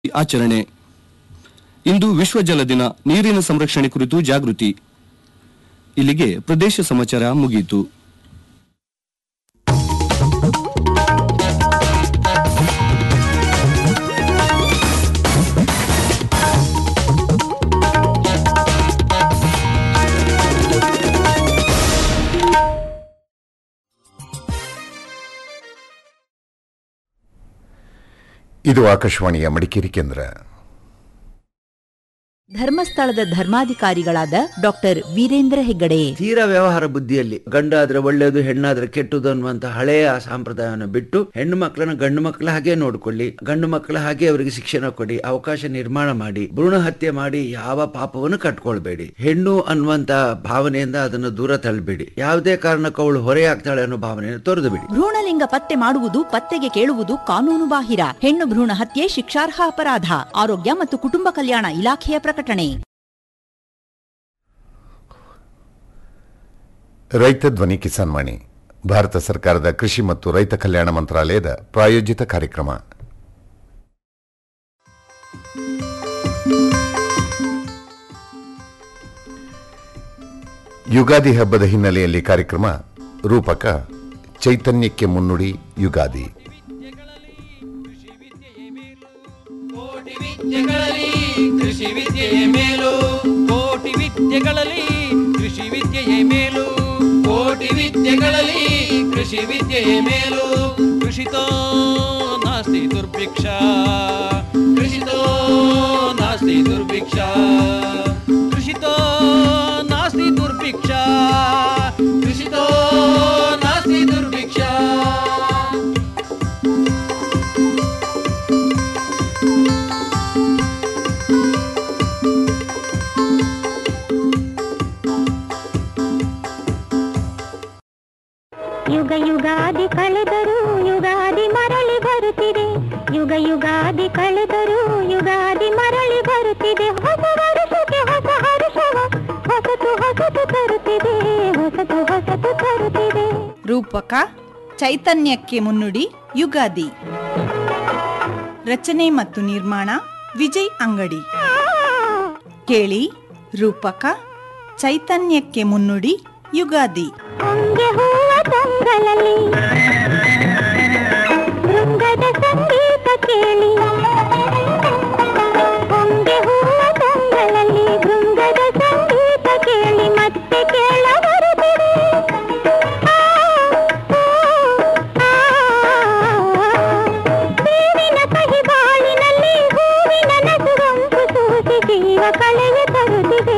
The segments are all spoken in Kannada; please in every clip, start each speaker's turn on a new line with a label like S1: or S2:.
S1: ಆಚರಣೆ ಇಂದು ವಿಶ್ವ ಜಲ ದಿನ ನೀರಿನ ಸಂರಕ್ಷಣೆ ಕುರಿತು ಜಾಗೃತಿ ಇಲ್ಲಿಗೆ ಪ್ರದೇಶ ಸಮಾಚಾರ ಮುಗಿಯಿತು
S2: ಇದು ಆಕಾಶವಾಣಿಯ ಮಡಿಕೇರಿ ಕೇಂದ್ರ
S3: ಧರ್ಮಸ್ಥಳದ ಧರ್ಮಾಧಿಕಾರಿಗಳಾದ ಡಾಕ್ಟರ್ ವೀರೇಂದ್ರ ಹೆಗ್ಗಡೆ
S4: ತೀರಾ ವ್ಯವಹಾರ ಬುದ್ಧಿಯಲ್ಲಿ ಗಂಡಾದ್ರೆ ಒಳ್ಳೆಯದು ಹೆಣ್ಣಾದ್ರೆ ಕೆಟ್ಟದು ಅನ್ನುವಂತ ಹಳೆಯ ಸಂಪ್ರದಾಯವನ್ನು ಬಿಟ್ಟು ಹೆಣ್ಣು ಮಕ್ಕಳನ್ನ ಗಂಡು ಮಕ್ಕಳ ಹಾಗೆ ನೋಡ್ಕೊಳ್ಳಿ ಗಂಡು ಮಕ್ಕಳ ಹಾಗೆ ಅವರಿಗೆ ಶಿಕ್ಷಣ ಕೊಡಿ ಅವಕಾಶ ನಿರ್ಮಾಣ ಮಾಡಿ ಭ್ರೂಣ ಹತ್ಯೆ ಮಾಡಿ ಯಾವ ಪಾಪವನ್ನು ಕಟ್ಕೊಳ್ಬೇಡಿ ಹೆಣ್ಣು ಅನ್ನುವಂತ ಭಾವನೆಯಿಂದ ಅದನ್ನು ದೂರ ತಳ್ಳಬೇಡಿ ಯಾವುದೇ ಕಾರಣಕ್ಕೂ ಅವಳು ಹೊರೆಯಾಗ್ತಾಳೆ ಅನ್ನೋ ಭಾವನೆಯನ್ನು ತೊರೆದು ಬಿಡಿ
S3: ಭ್ರೂಣಲಿಂಗ ಪತ್ತೆ ಮಾಡುವುದು ಪತ್ತೆಗೆ ಕೇಳುವುದು ಕಾನೂನು ಬಾಹಿರ ಹೆಣ್ಣು ಭ್ರೂಣ ಹತ್ಯೆ ಶಿಕ್ಷಾರ್ಹ ಅಪರಾಧ ಆರೋಗ್ಯ ಮತ್ತು ಕುಟುಂಬ ಕಲ್ಯಾಣ ಇಲಾಖೆಯ ಪ್ರಕಟಣೆ
S2: ರೈತ ಧ್ವನಿ ಕಿಸಾನ್ ವಾಣಿ ಭಾರತ ಸರ್ಕಾರದ ಕೃಷಿ ಮತ್ತು ರೈತ ಕಲ್ಯಾಣ ಮಂತ್ರಾಲಯದ ಪ್ರಾಯೋಜಿತ ಕಾರ್ಯಕ್ರಮ ಯುಗಾದಿ ಹಬ್ಬದ ಹಿನ್ನೆಲೆಯಲ್ಲಿ ಕಾರ್ಯಕ್ರಮ ರೂಪಕ ಚೈತನ್ಯಕ್ಕೆ ಮುನ್ನುಡಿ ಯುಗಾದಿ
S5: ಕೋಟಿ ವಿದ್ಯೆಗಳಲ್ಲಿ ಕೃಷಿ ವಿದ್ಯೆಯೇ ಮೇಲು ಕೋಟಿ ವಿದ್ಯೆಗಳಲ್ಲಿ ಕೃಷಿ ವಿದ್ಯೆಯೇ ಮೇಲು ಕೋಟಿ ವಿದ್ಯೆಗಳಲ್ಲಿ ಕೃಷಿ ವಿದ್ಯೆಯೇ ಮೇಲು ಕೃಷಿತೋ ನಾಸ್ತಿ ದುರ್ಭಿಕ್ಷ ಕೃಷಿತೋ ನಾಸ್ತಿ ದುರ್ಭಿಕ್ಷ ಕೃಷಿತೋ ನಾಸ್ತಿ ದುರ್ಭಿಕ್ಷ ಕೃಷಿತೋ ನಾಸ್ತಿ ದುರ್ಭಿಕ್ಷ
S6: ಯುಗ ಯುಗಾದಿ ಕಳೆದರೂ ಯುಗಾದಿ ಮರಳಿ ಬರುತ್ತಿದೆ ಯುಗ ಯುಗಾದಿ ಕಳೆದರೂ ಯುಗಾದಿ ಮರಳಿ ಬರುತ್ತಿದೆ ಹೊಸ ವರ್ಷಕ್ಕೆ ಹೊಸ ಹರ್ಷವ ಹೊಸತು ಹೊಸತು ತರುತ್ತಿದೆ ಹೊಸತು ಹೊಸತು ತರುತ್ತಿದೆ
S7: ರೂಪಕ ಚೈತನ್ಯಕ್ಕೆ ಮುನ್ನುಡಿ ಯುಗಾದಿ ರಚನೆ ಮತ್ತು ನಿರ್ಮಾಣ ವಿಜಯ್ ಅಂಗಡಿ ಕೇಳಿ ರೂಪಕ ಚೈತನ್ಯಕ್ಕೆ ಮುನ್ನುಡಿ ಯುಗಾದಿ
S6: ಹೊಂಗೆ ಹೂವ ತಂಗಳಲ್ಲಿ ಬೃಂದದ ಸಂಗೀತ ಕೇಳಿ ಹೊಂಗೆ ಹೂವ ತಂಗಳಲ್ಲಿ ಬೃಂದದ ಸಂಗೀತ ಕೇಳಿ ಮತ್ತೆ ಕೇಳ ಬರುತ್ತಿದೆ ಆ, ಆ, ಬೇವಿನ ಕಹಿ ಬಾಳಿನಲ್ಲಿ ಹೂವಿನ ನಸುಗಂಪು ಸೂಸಿ ಜೀವ ಕಳೆಯ ತರುತ್ತಿದೆ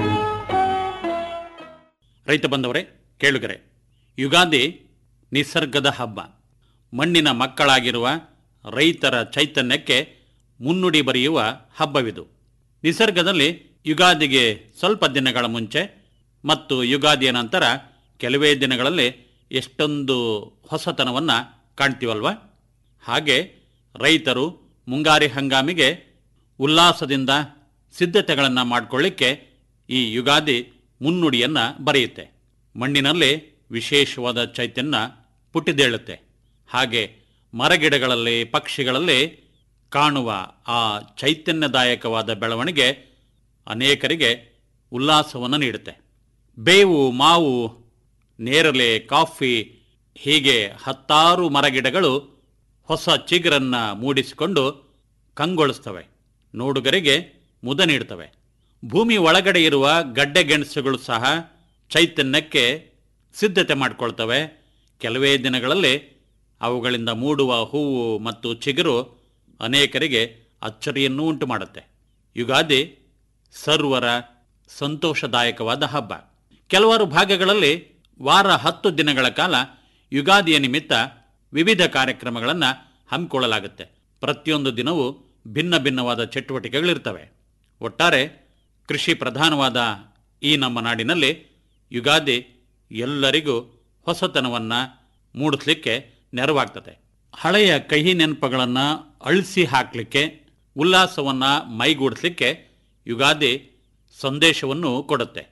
S8: ರೈತ ಬಂದವರೇ ಕೇಳುಗರೆ ಯುಗಾದಿ ನಿಸರ್ಗದ ಹಬ್ಬ ಮಣ್ಣಿನ ಮಕ್ಕಳಾಗಿರುವ ರೈತರ ಚೈತನ್ಯಕ್ಕೆ ಮುನ್ನುಡಿ ಬರೆಯುವ ಹಬ್ಬವಿದು ನಿಸರ್ಗದಲ್ಲಿ ಯುಗಾದಿಗೆ ಸ್ವಲ್ಪ ದಿನಗಳ ಮುಂಚೆ ಮತ್ತು ಯುಗಾದಿಯ ನಂತರ ಕೆಲವೇ ದಿನಗಳಲ್ಲಿ ಎಷ್ಟೊಂದು ಹೊಸತನವನ್ನು ಕಾಣ್ತೀವಲ್ವ ಹಾಗೆ ರೈತರು ಮುಂಗಾರಿ ಹಂಗಾಮಿಗೆ ಉಲ್ಲಾಸದಿಂದ ಸಿದ್ಧತೆಗಳನ್ನು ಮಾಡಿಕೊಳ್ಳಿಕ್ಕೆ ಈ ಯುಗಾದಿ ಮುನ್ನುಡಿಯನ್ನು ಬರೆಯುತ್ತೆ ಮಣ್ಣಿನಲ್ಲಿ ವಿಶೇಷವಾದ ಚೈತನ್ಯ ಪುಟ್ಟಿದೇಳುತ್ತೆ ಹಾಗೆ ಮರಗಿಡಗಳಲ್ಲಿ ಪಕ್ಷಿಗಳಲ್ಲಿ ಕಾಣುವ ಆ ಚೈತನ್ಯದಾಯಕವಾದ ಬೆಳವಣಿಗೆ ಅನೇಕರಿಗೆ ಉಲ್ಲಾಸವನ್ನು ನೀಡುತ್ತೆ ಬೇವು ಮಾವು ನೇರಳೆ ಕಾಫಿ ಹೀಗೆ ಹತ್ತಾರು ಮರಗಿಡಗಳು ಹೊಸ ಚಿಗುರನ್ನು ಮೂಡಿಸಿಕೊಂಡು ಕಂಗೊಳಿಸ್ತವೆ ನೋಡುಗರಿಗೆ ಮುದ ನೀಡುತ್ತವೆ ಭೂಮಿ ಒಳಗಡೆ ಇರುವ ಗಡ್ಡೆ ಗೆಣಸುಗಳು ಸಹ ಚೈತನ್ಯಕ್ಕೆ ಸಿದ್ಧತೆ ಮಾಡಿಕೊಳ್ತವೆ ಕೆಲವೇ ದಿನಗಳಲ್ಲಿ ಅವುಗಳಿಂದ ಮೂಡುವ ಹೂವು ಮತ್ತು ಚಿಗುರು ಅನೇಕರಿಗೆ ಅಚ್ಚರಿಯನ್ನೂ ಉಂಟು ಮಾಡುತ್ತೆ ಯುಗಾದಿ ಸರ್ವರ ಸಂತೋಷದಾಯಕವಾದ ಹಬ್ಬ ಕೆಲವಾರು ಭಾಗಗಳಲ್ಲಿ ವಾರ ಹತ್ತು ದಿನಗಳ ಕಾಲ ಯುಗಾದಿಯ ನಿಮಿತ್ತ ವಿವಿಧ ಕಾರ್ಯಕ್ರಮಗಳನ್ನು ಹಮ್ಮಿಕೊಳ್ಳಲಾಗುತ್ತೆ ಪ್ರತಿಯೊಂದು ದಿನವೂ ಭಿನ್ನ ಭಿನ್ನವಾದ ಚಟುವಟಿಕೆಗಳಿರ್ತವೆ ಒಟ್ಟಾರೆ ಕೃಷಿ ಪ್ರಧಾನವಾದ ಈ ನಮ್ಮ ನಾಡಿನಲ್ಲಿ ಯುಗಾದಿ ಎಲ್ಲರಿಗೂ ಹೊಸತನವನ್ನು ಮೂಡಿಸ್ಲಿಕ್ಕೆ ನೆರವಾಗ್ತದೆ ಹಳೆಯ ಕಹಿ ನೆನಪುಗಳನ್ನು ಅಳಿಸಿ ಹಾಕಲಿಕ್ಕೆ ಉಲ್ಲಾಸವನ್ನು ಮೈಗೂಡಿಸ್ಲಿಕ್ಕೆ ಯುಗಾದಿ ಸಂದೇಶವನ್ನು ಕೊಡುತ್ತೆ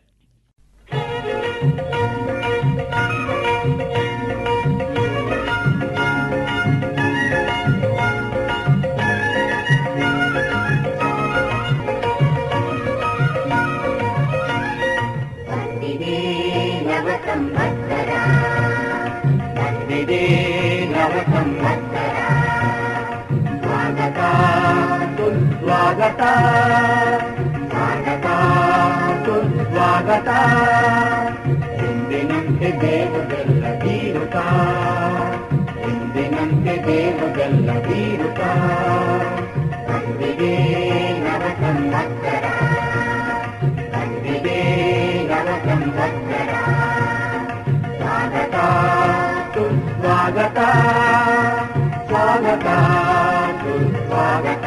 S9: ಸಂವತ್ಸರ ಸ್ವಾಗತ ಸುಸ್ವಾಗತ ಸ್ವಾಗತ ಸುಸ್ವಾಗತ ಎಂದಿನಂತೆ ಬೇವುಗಲ್ಲ ಬೀರುತ್ತ ಎಂದಿನಂತೆ ಬೇವುಗಲ್ಲ ಬೀರುತ್ತ ತಂದಿದೆ ನವ ಸಂವತ್ಸರ ತಂದಿದೆ ನವ ಸಂವತ್ಸರ ಸ್ವಾಗತ ಸುಸ್ವಾಗತ ಸ್ವಾಗತ ಸುಸ್ವಾಗತ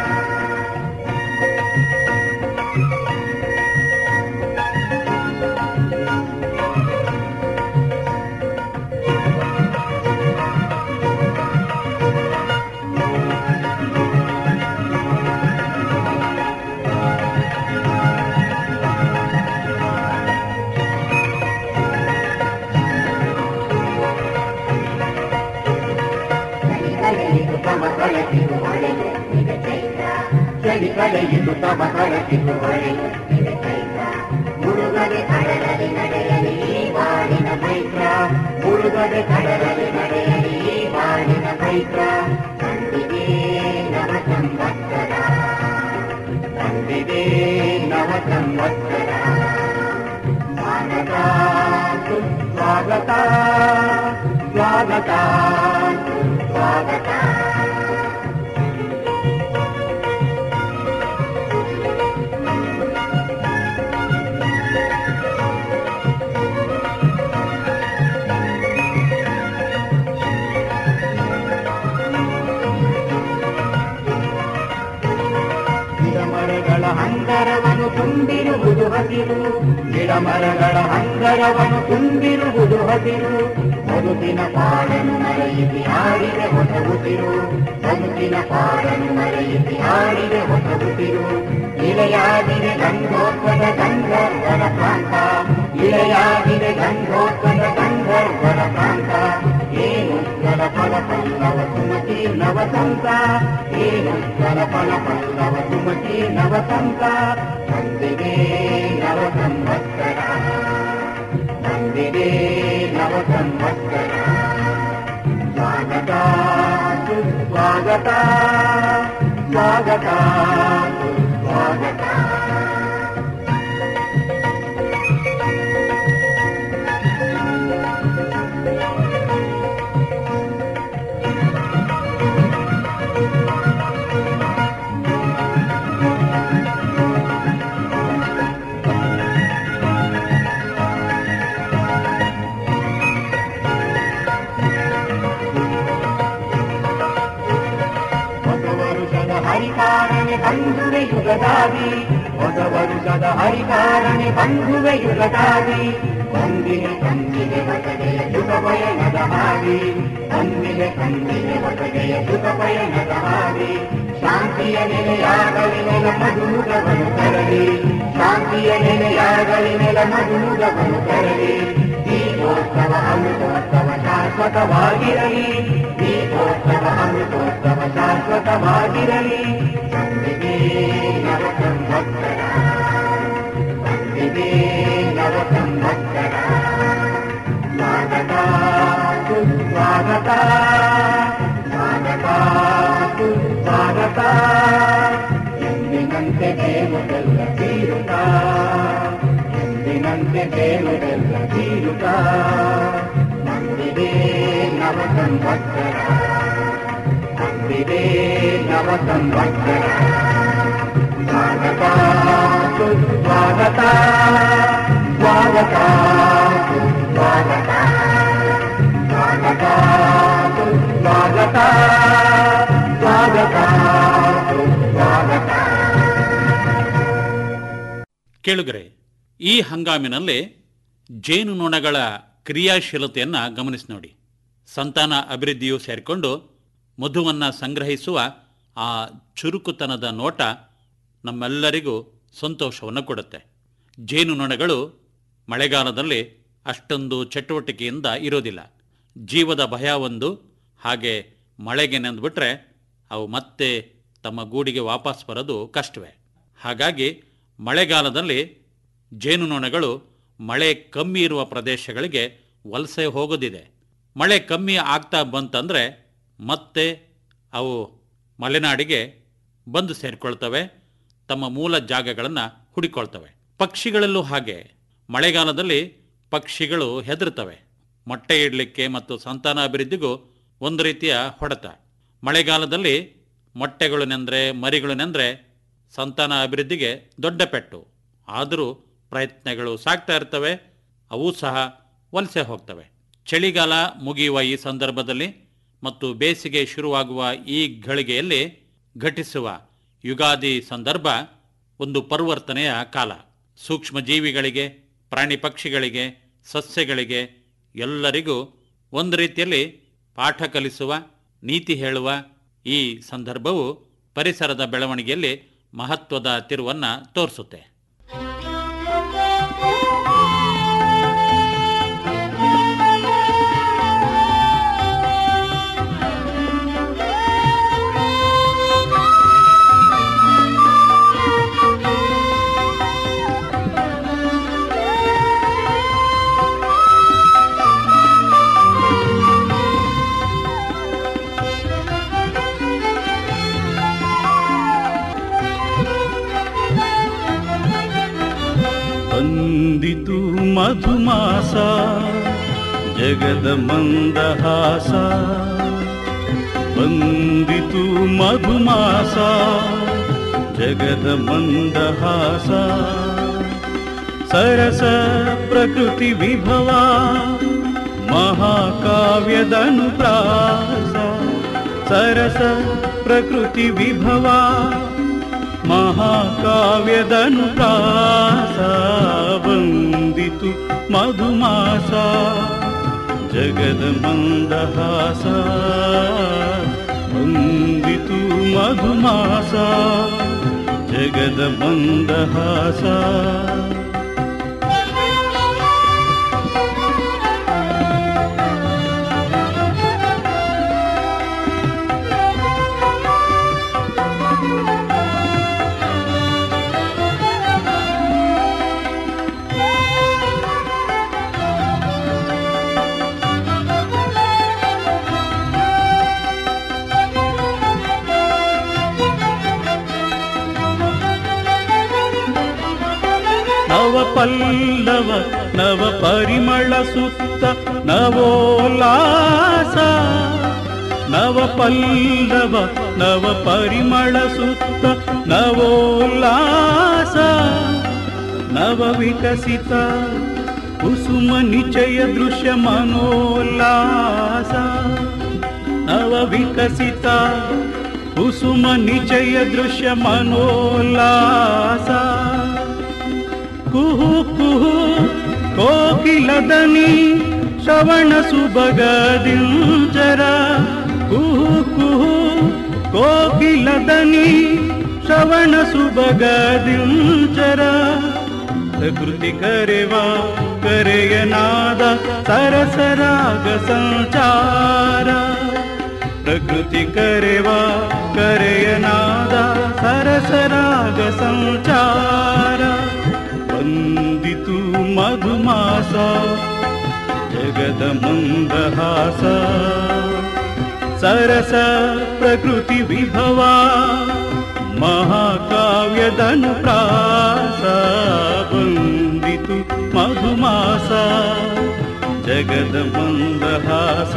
S9: ತಮ ಕಳಕಿರು ಹೊಳೆಯು ನಿಜ ಚೈತ್ರ ಚಳಿ ಕಳೆಯಿತು ತಮ ಕಳಕಿರು ಹೊಳೆಯು ನಿಜ ಚೈತ್ರ ಮುಳುಗದೆ ಕಡಲಲ್ಲಿ ನಡೆಯಲಿ ಈ ಬಾಳಿನ ಮೈತ್ರ ಮುಳುಗದೆ ಕಡಲಲ್ಲಿ ನಡೆಯಲಿ ಈ ಬಾಳಿನ ಮೈತ್ರ ತಂದಿದೆ ನವ ಸಂವತ್ಸರ ತಂದಿದೆ ನವ ಸಂವತ್ಸರ ಸ್ವಾಗತ ಸುಸ್ವಾಗತ ಸ್ವಾಗತ ಸುಸ್ವಾಗತ ಗಿಡಮರಗಳ ಹಂದರವನ್ನು ತುಂಬಿರುವುದು ಹಸಿರು ಗಿಡಮರಗಳ ಹಂದರವನ್ನು ತುಂಬಿರುವುದು ಹಸಿರು ಬದುಕಿನ ಪಾಡನ್ನು ಮರೆಯಿಸಿ ಆಡಿದೆ ಹೊಸ ಉಸಿರು ಬದುಕಿನ ಪಾಡನ್ನು ಮರೆಯಿಸಿ ಆಡಿದೆ ಹೊಸ ಉಸಿರು ಇಳೆಯಾಗಿದೆ ಗಂಧೋತ್ಸದ ಗಂಧರ್ವರ ಪ್ರಾಂತ ಇಳೆಯಾಗಿದೆ ಗಂಧೋತ್ಸದ ಗಂಧರ್ವರ ಪ್ರಾಂತ ಏನು ಸ್ವರ ಫಲ ಪಲ್ಲವ ಸುಮತಿ ನವಸಂತ ಏನು ಸ್ವರ ಫಲ ಪಲ್ಲವ ಸುಮತಿ ನವಸಂತ ಬಂದಿದೆ ನವ ಸಂವತ್ಸರ ಬಂದಿದೆ ನವ ಸಂವತ್ಸರ ಸ್ವಾಗತ ಸುಸ್ವಾಗತ ಸ್ವಾಗತ ಸುಸ್ವಾಗತ ಹೊಸ ವರುಷದ ಹರಿಕಾರನೆ ಬಂಧುವೆ ಯುಗದಾದಿ ಹೊಸ ವರುಷದ ಹರಿಕಾರನೆ ಬಂಧುವೆ ಯುಗದಾದಿ ಒಂದಿಗೆ ಕಂದಿಗೆ ಹೊಸಗೆಯ ಯುಗ ಪಯಣದ ಹಾದಿ ಒಂದಿಗೆ ಕಂದಿಗೆ ಹೊಸಗೆಯ ಯುಗ ಪಯಣದ ಹಾದಿ ಶಾಂತಿಯ ನೆಲೆಯಾಗಲಿ ನೆಲ ಮಧುನುಗವನ್ನು ತರಲಿ ಶಾಂತಿಯ ನೆಲೆಯಾಗಲಿ ನೆಲ ಮಧುನುಗವನ್ನು ತರಲಿ ದೀಪೋತ್ಸವ ಅಮೃತೋತ್ಸವ ಶಾಶ್ವತವಾಗಿರಲಿ ದೀಪೋತ್ಸವ ಅಮೃತೋತ್ಸವ ಶಾಶ್ವತವಾಗಿರಲಿ ತಂದಿದೆ ನವ ಸಂವತ್ಸರ ತಂದಿದೆ ನವ ಸಂವತ್ಸರ ಸ್ವಾಗತ ಸುಸ್ವಾಗತ ಸ್ವಾಗತ ಸುಸ್ವಾಗತ ಎಂದಿನಂತೆ ದೇವರೆಲ್ಲ ತೀರುತ್ತ ಎಂದಿನಂತೆ ದೇವರೆಲ್ಲ ತೀರುತ್ತ ಬಂದಿದೆ ನವ ಸಂವತ್ಸರ ಬಂದಿದೆ ನವ ಸಂವತ್ಸರ ಸ್ವಾಗತ ಸುಸ್ವಾಗತ ಸ್ವಾಗತ ಸುಸ್ವಾಗತ ಸ್ವಾಗತ ಸುಸ್ವಾಗತ ಸ್ವಾಗತ ಸುಸ್ವಾಗತ
S8: ಕೇಳುಗರೆ ಈ ಹಂಗಾಮಿನಲ್ಲಿ ಜೇನುನೊಣಗಳ ಕ್ರಿಯಾಶೀಲತೆಯನ್ನು ಗಮನಿಸಿ ನೋಡಿ ಸಂತಾನ ಅಭಿವೃದ್ಧಿಯೂ ಸೇರಿಕೊಂಡು ಮಧುವನ್ನು ಸಂಗ್ರಹಿಸುವ ಆ ಚುರುಕುತನದ ನೋಟ ನಮ್ಮೆಲ್ಲರಿಗೂ ಸಂತೋಷವನ್ನು ಕೊಡುತ್ತೆ ಜೇನುನೊಣಗಳು ಮಳೆಗಾಲದಲ್ಲಿ ಅಷ್ಟೊಂದು ಚಟುವಟಿಕೆಯಿಂದ ಇರೋದಿಲ್ಲ ಜೀವದ ಭಯ ಒಂದು ಹಾಗೆ ಮಳೆಗೆ ನೆಂದ್ಬಿಟ್ರೆ ಅವು ಮತ್ತೆ ತಮ್ಮ ಗೂಡಿಗೆ ವಾಪಸ್ ಬರೋದು ಕಷ್ಟವೇ ಹಾಗಾಗಿ ಮಳೆಗಾಲದಲ್ಲಿ ಜೇನುನೊಣಗಳು ಮಳೆ ಕಮ್ಮಿ ಇರುವ ಪ್ರದೇಶಗಳಿಗೆ ವಲಸೆ ಹೋಗೋದಿದೆ ಮಳೆ ಕಮ್ಮಿ ಆಗ್ತಾ ಬಂತಂದರೆ ಮತ್ತೆ ಅವು ಮಲೆನಾಡಿಗೆ ಬಂದು ಸೇರಿಕೊಳ್ತವೆ ತಮ್ಮ ಮೂಲ ಜಾಗಗಳನ್ನು ಹುಡಿಕೊಳ್ತವೆ ಪಕ್ಷಿಗಳಲ್ಲೂ ಹಾಗೆ ಮಳೆಗಾಲದಲ್ಲಿ ಪಕ್ಷಿಗಳು ಹೆದರ್ತವೆ ಮೊಟ್ಟೆ ಇಡಲಿಕ್ಕೆ ಮತ್ತು ಸಂತಾನಾಭಿವೃದ್ಧಿಗೂ ಒಂದು ರೀತಿಯ ಹೊಡೆತ ಮಳೆಗಾಲದಲ್ಲಿ ಮೊಟ್ಟೆಗಳು ನೆಂದರೆ ಮರಿಗಳು ನೆಂದರೆ ಸಂತಾನ ಅಭಿವೃದ್ಧಿಗೆ ದೊಡ್ಡ ಪೆಟ್ಟು ಆದರೂ ಪ್ರಯತ್ನಗಳು ಸಾಗ್ತಾ ಇರ್ತವೆ ಅವು ಸಹ ವಲಸೆ ಹೋಗ್ತವೆ ಚಳಿಗಾಲ ಮುಗಿಯುವ ಈ ಸಂದರ್ಭದಲ್ಲಿ ಮತ್ತು ಬೇಸಿಗೆ ಶುರುವಾಗುವ ಈ ಘಳಿಗೆಯಲ್ಲಿ ಘಟಿಸುವ ಯುಗಾದಿ ಸಂದರ್ಭ ಒಂದು ಪರಿವರ್ತನೆಯ ಕಾಲ ಸೂಕ್ಷ್ಮ ಜೀವಿಗಳಿಗೆ ಪ್ರಾಣಿ ಪಕ್ಷಿಗಳಿಗೆ ಸಸ್ಯಗಳಿಗೆ ಎಲ್ಲರಿಗೂ ಒಂದು ರೀತಿಯಲ್ಲಿ ಪಾಠ ಕಲಿಸುವ ನೀತಿ ಹೇಳುವ ಈ ಸಂದರ್ಭವು ಪರಿಸರದ ಬೆಳವಣಿಗೆಯಲ್ಲಿ ಮಹತ್ವದ ತಿರುವನ್ನು ತೋರಿಸುತ್ತೆ
S10: ಬಂದಿತು ಮಧುಮಾಸ ಜಗದ ಮಂದಹಾಸ ಬಂದಿತು ಮಧುಮಾಸ ಜಗದ ಮಂದಹಾಸ ಸರಸ ಪ್ರಕೃತಿ ವಿಭವ ಮಹಾಕಾವ್ಯದನುಪ್ರಾಸ ಸರಸ ಪ್ರಕೃತಿ ವಿಭವ ಮಹಾಕಾವ್ಯದನುಪ್ರಾಸ ಬಂದಿತು ಮಧುಮಾಸ ಜಗದ ಮಂದಹಾಸ ಬಂದಿತು ಮಧುಮಾಸ ಜಗದ ಮಂದಹಾಸ ನವ ಪಲ್ಲವ ನವ ಪರಿಮಳ ಸುತ್ತ ನವೋಲ್ಲಾಸ ನವ ಪಲ್ಲವ ನವ ಪರಿಮಳ ಸುತ್ತ ನವೋಲ್ಲಾಸ ನವ ವಿಕಸಿತ ಕುಸುಮ ನಿಚಯ ದೃಶ್ಯ ಮನೋಲ್ಲಾಸ ನವ ವಿಕಸಿತ ಕುಸುಮ ನಿಚಯ ದೃಶ್ಯ ಮನೋಲ್ಲಾಸ ಕುಹು ಕುಹು ಕೋಕಿಲದನಿ ಶ್ರವಣ ಸುಬಗದಿಂಜರ ಕುಹು ಕುಹು ಕೋಕಿಲದನಿ ಶ್ರವಣ ಸುಬಗದಿಂಜರ ಪ್ರಕೃತಿ ಕರೆವ ಕರೆಯನಾದ ಸರಸರಾಗ ಸಂಚಾರ ಪ್ರಕೃತಿ ಕರೆವ ಕರೆಯನಾದ ಸರಸರಾಗ ಸಂಚಾರ ಬಂದಿತು ಮಧುಮಾಸ ಜಗದ ಮಂದಹಾಸ ಸರಸ ಪ್ರಕೃತಿ ವಿಭವ ಮಹಾಕಾವ್ಯದನುಪ್ರಾಸ ಬಂದಿತು ಮಧುಮಾಸ ಜಗದ ಮಂದಹಾಸ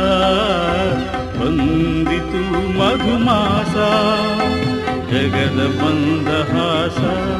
S10: ಬಂದಿತು ಮಧುಮಾಸ ಜಗದ ಮಂದಹಾಸ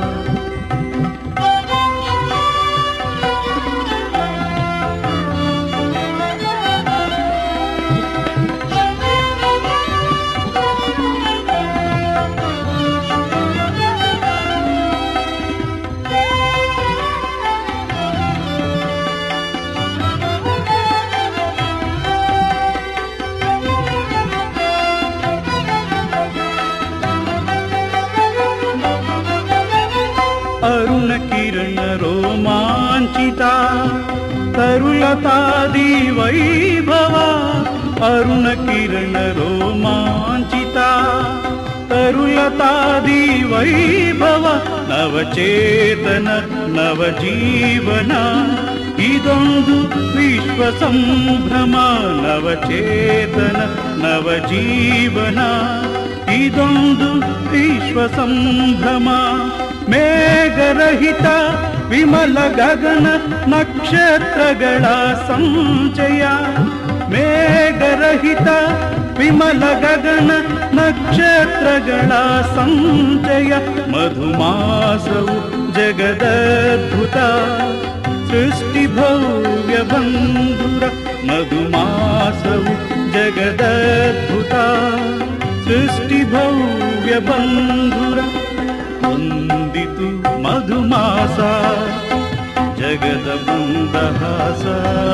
S10: ಅರುಣ ಕಿರಣ ರೋಮಾಂಚಿತ ತರುಲತಾದಿ ವೈಭವ ಅರುಣ ಕಿರಣ ರೋಮಾಂಚಿತ ತರುಲತಾದಿ ವೈಭವ ನವಚೇತನ ನವಜೀವನ ಇದೊಂದು ವಿಶ್ವ ಸಂಭ್ರಮ ನವಚೇತನ ನವಜೀವನ ಇದೊಂದು ವಿಶ್ವ ಸಂಭ್ರಮ ಮೇಘರಹಿತ ವಿಮಲ ಗಗನ ನಕ್ಷತ್ರಗಳ ಸಂಚಯ ಮೇಘರಹಿತ ವಿಮಲ ಗಗನ ನಕ್ಷತ್ರಗಳ ಸಂಚಯ ಮಧುಮಾಸವು ಜಗದದ್ಭುತ ಸೃಷ್ಟಿ ಭವ್ಯ ಬಂಧುರ ಮಧುಮಾಸವು ಜಗದದ್ಭುತ ಸೃಷ್ಟಿ ಭವ್ಯ ಬಂಧುರ ಹೊಂದಿತು ಮಧುಮಾಸ ಜಗದ ಮಂದಹಾಸ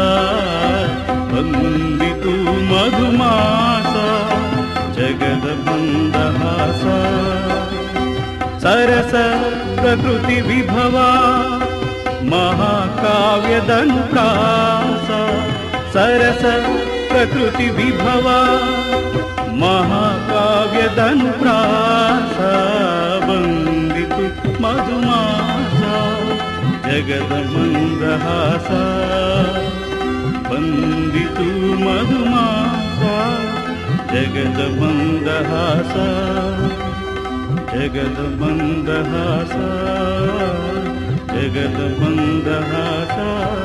S10: ಬಂದಿತು ಮಧುಮಾಸ ಜಗದ ಮಂದಹಾಸ ಸರಸ ಪ್ರಕೃತಿ ವಿಭವ ಮಹಾಕಾವ್ಯದನುಪ್ರಾಸ ಸರಸ ಪ್ರಕೃತಿ ವಿಭವ ಮಹಾಕಾವ್ಯದನುಪ್ರಾಸ ಬಂದಿತು ಮಧುಮಾಸ ಜಗದ ಮಂದಹಾಸ ಬಂದಿತು ಮಧುಮಾಸ ಜಗದ ಮಂದಹಾಸ ಜಗದ ಮಂದಹಾಸ ಜಗದ ಮಂದಹಾಸ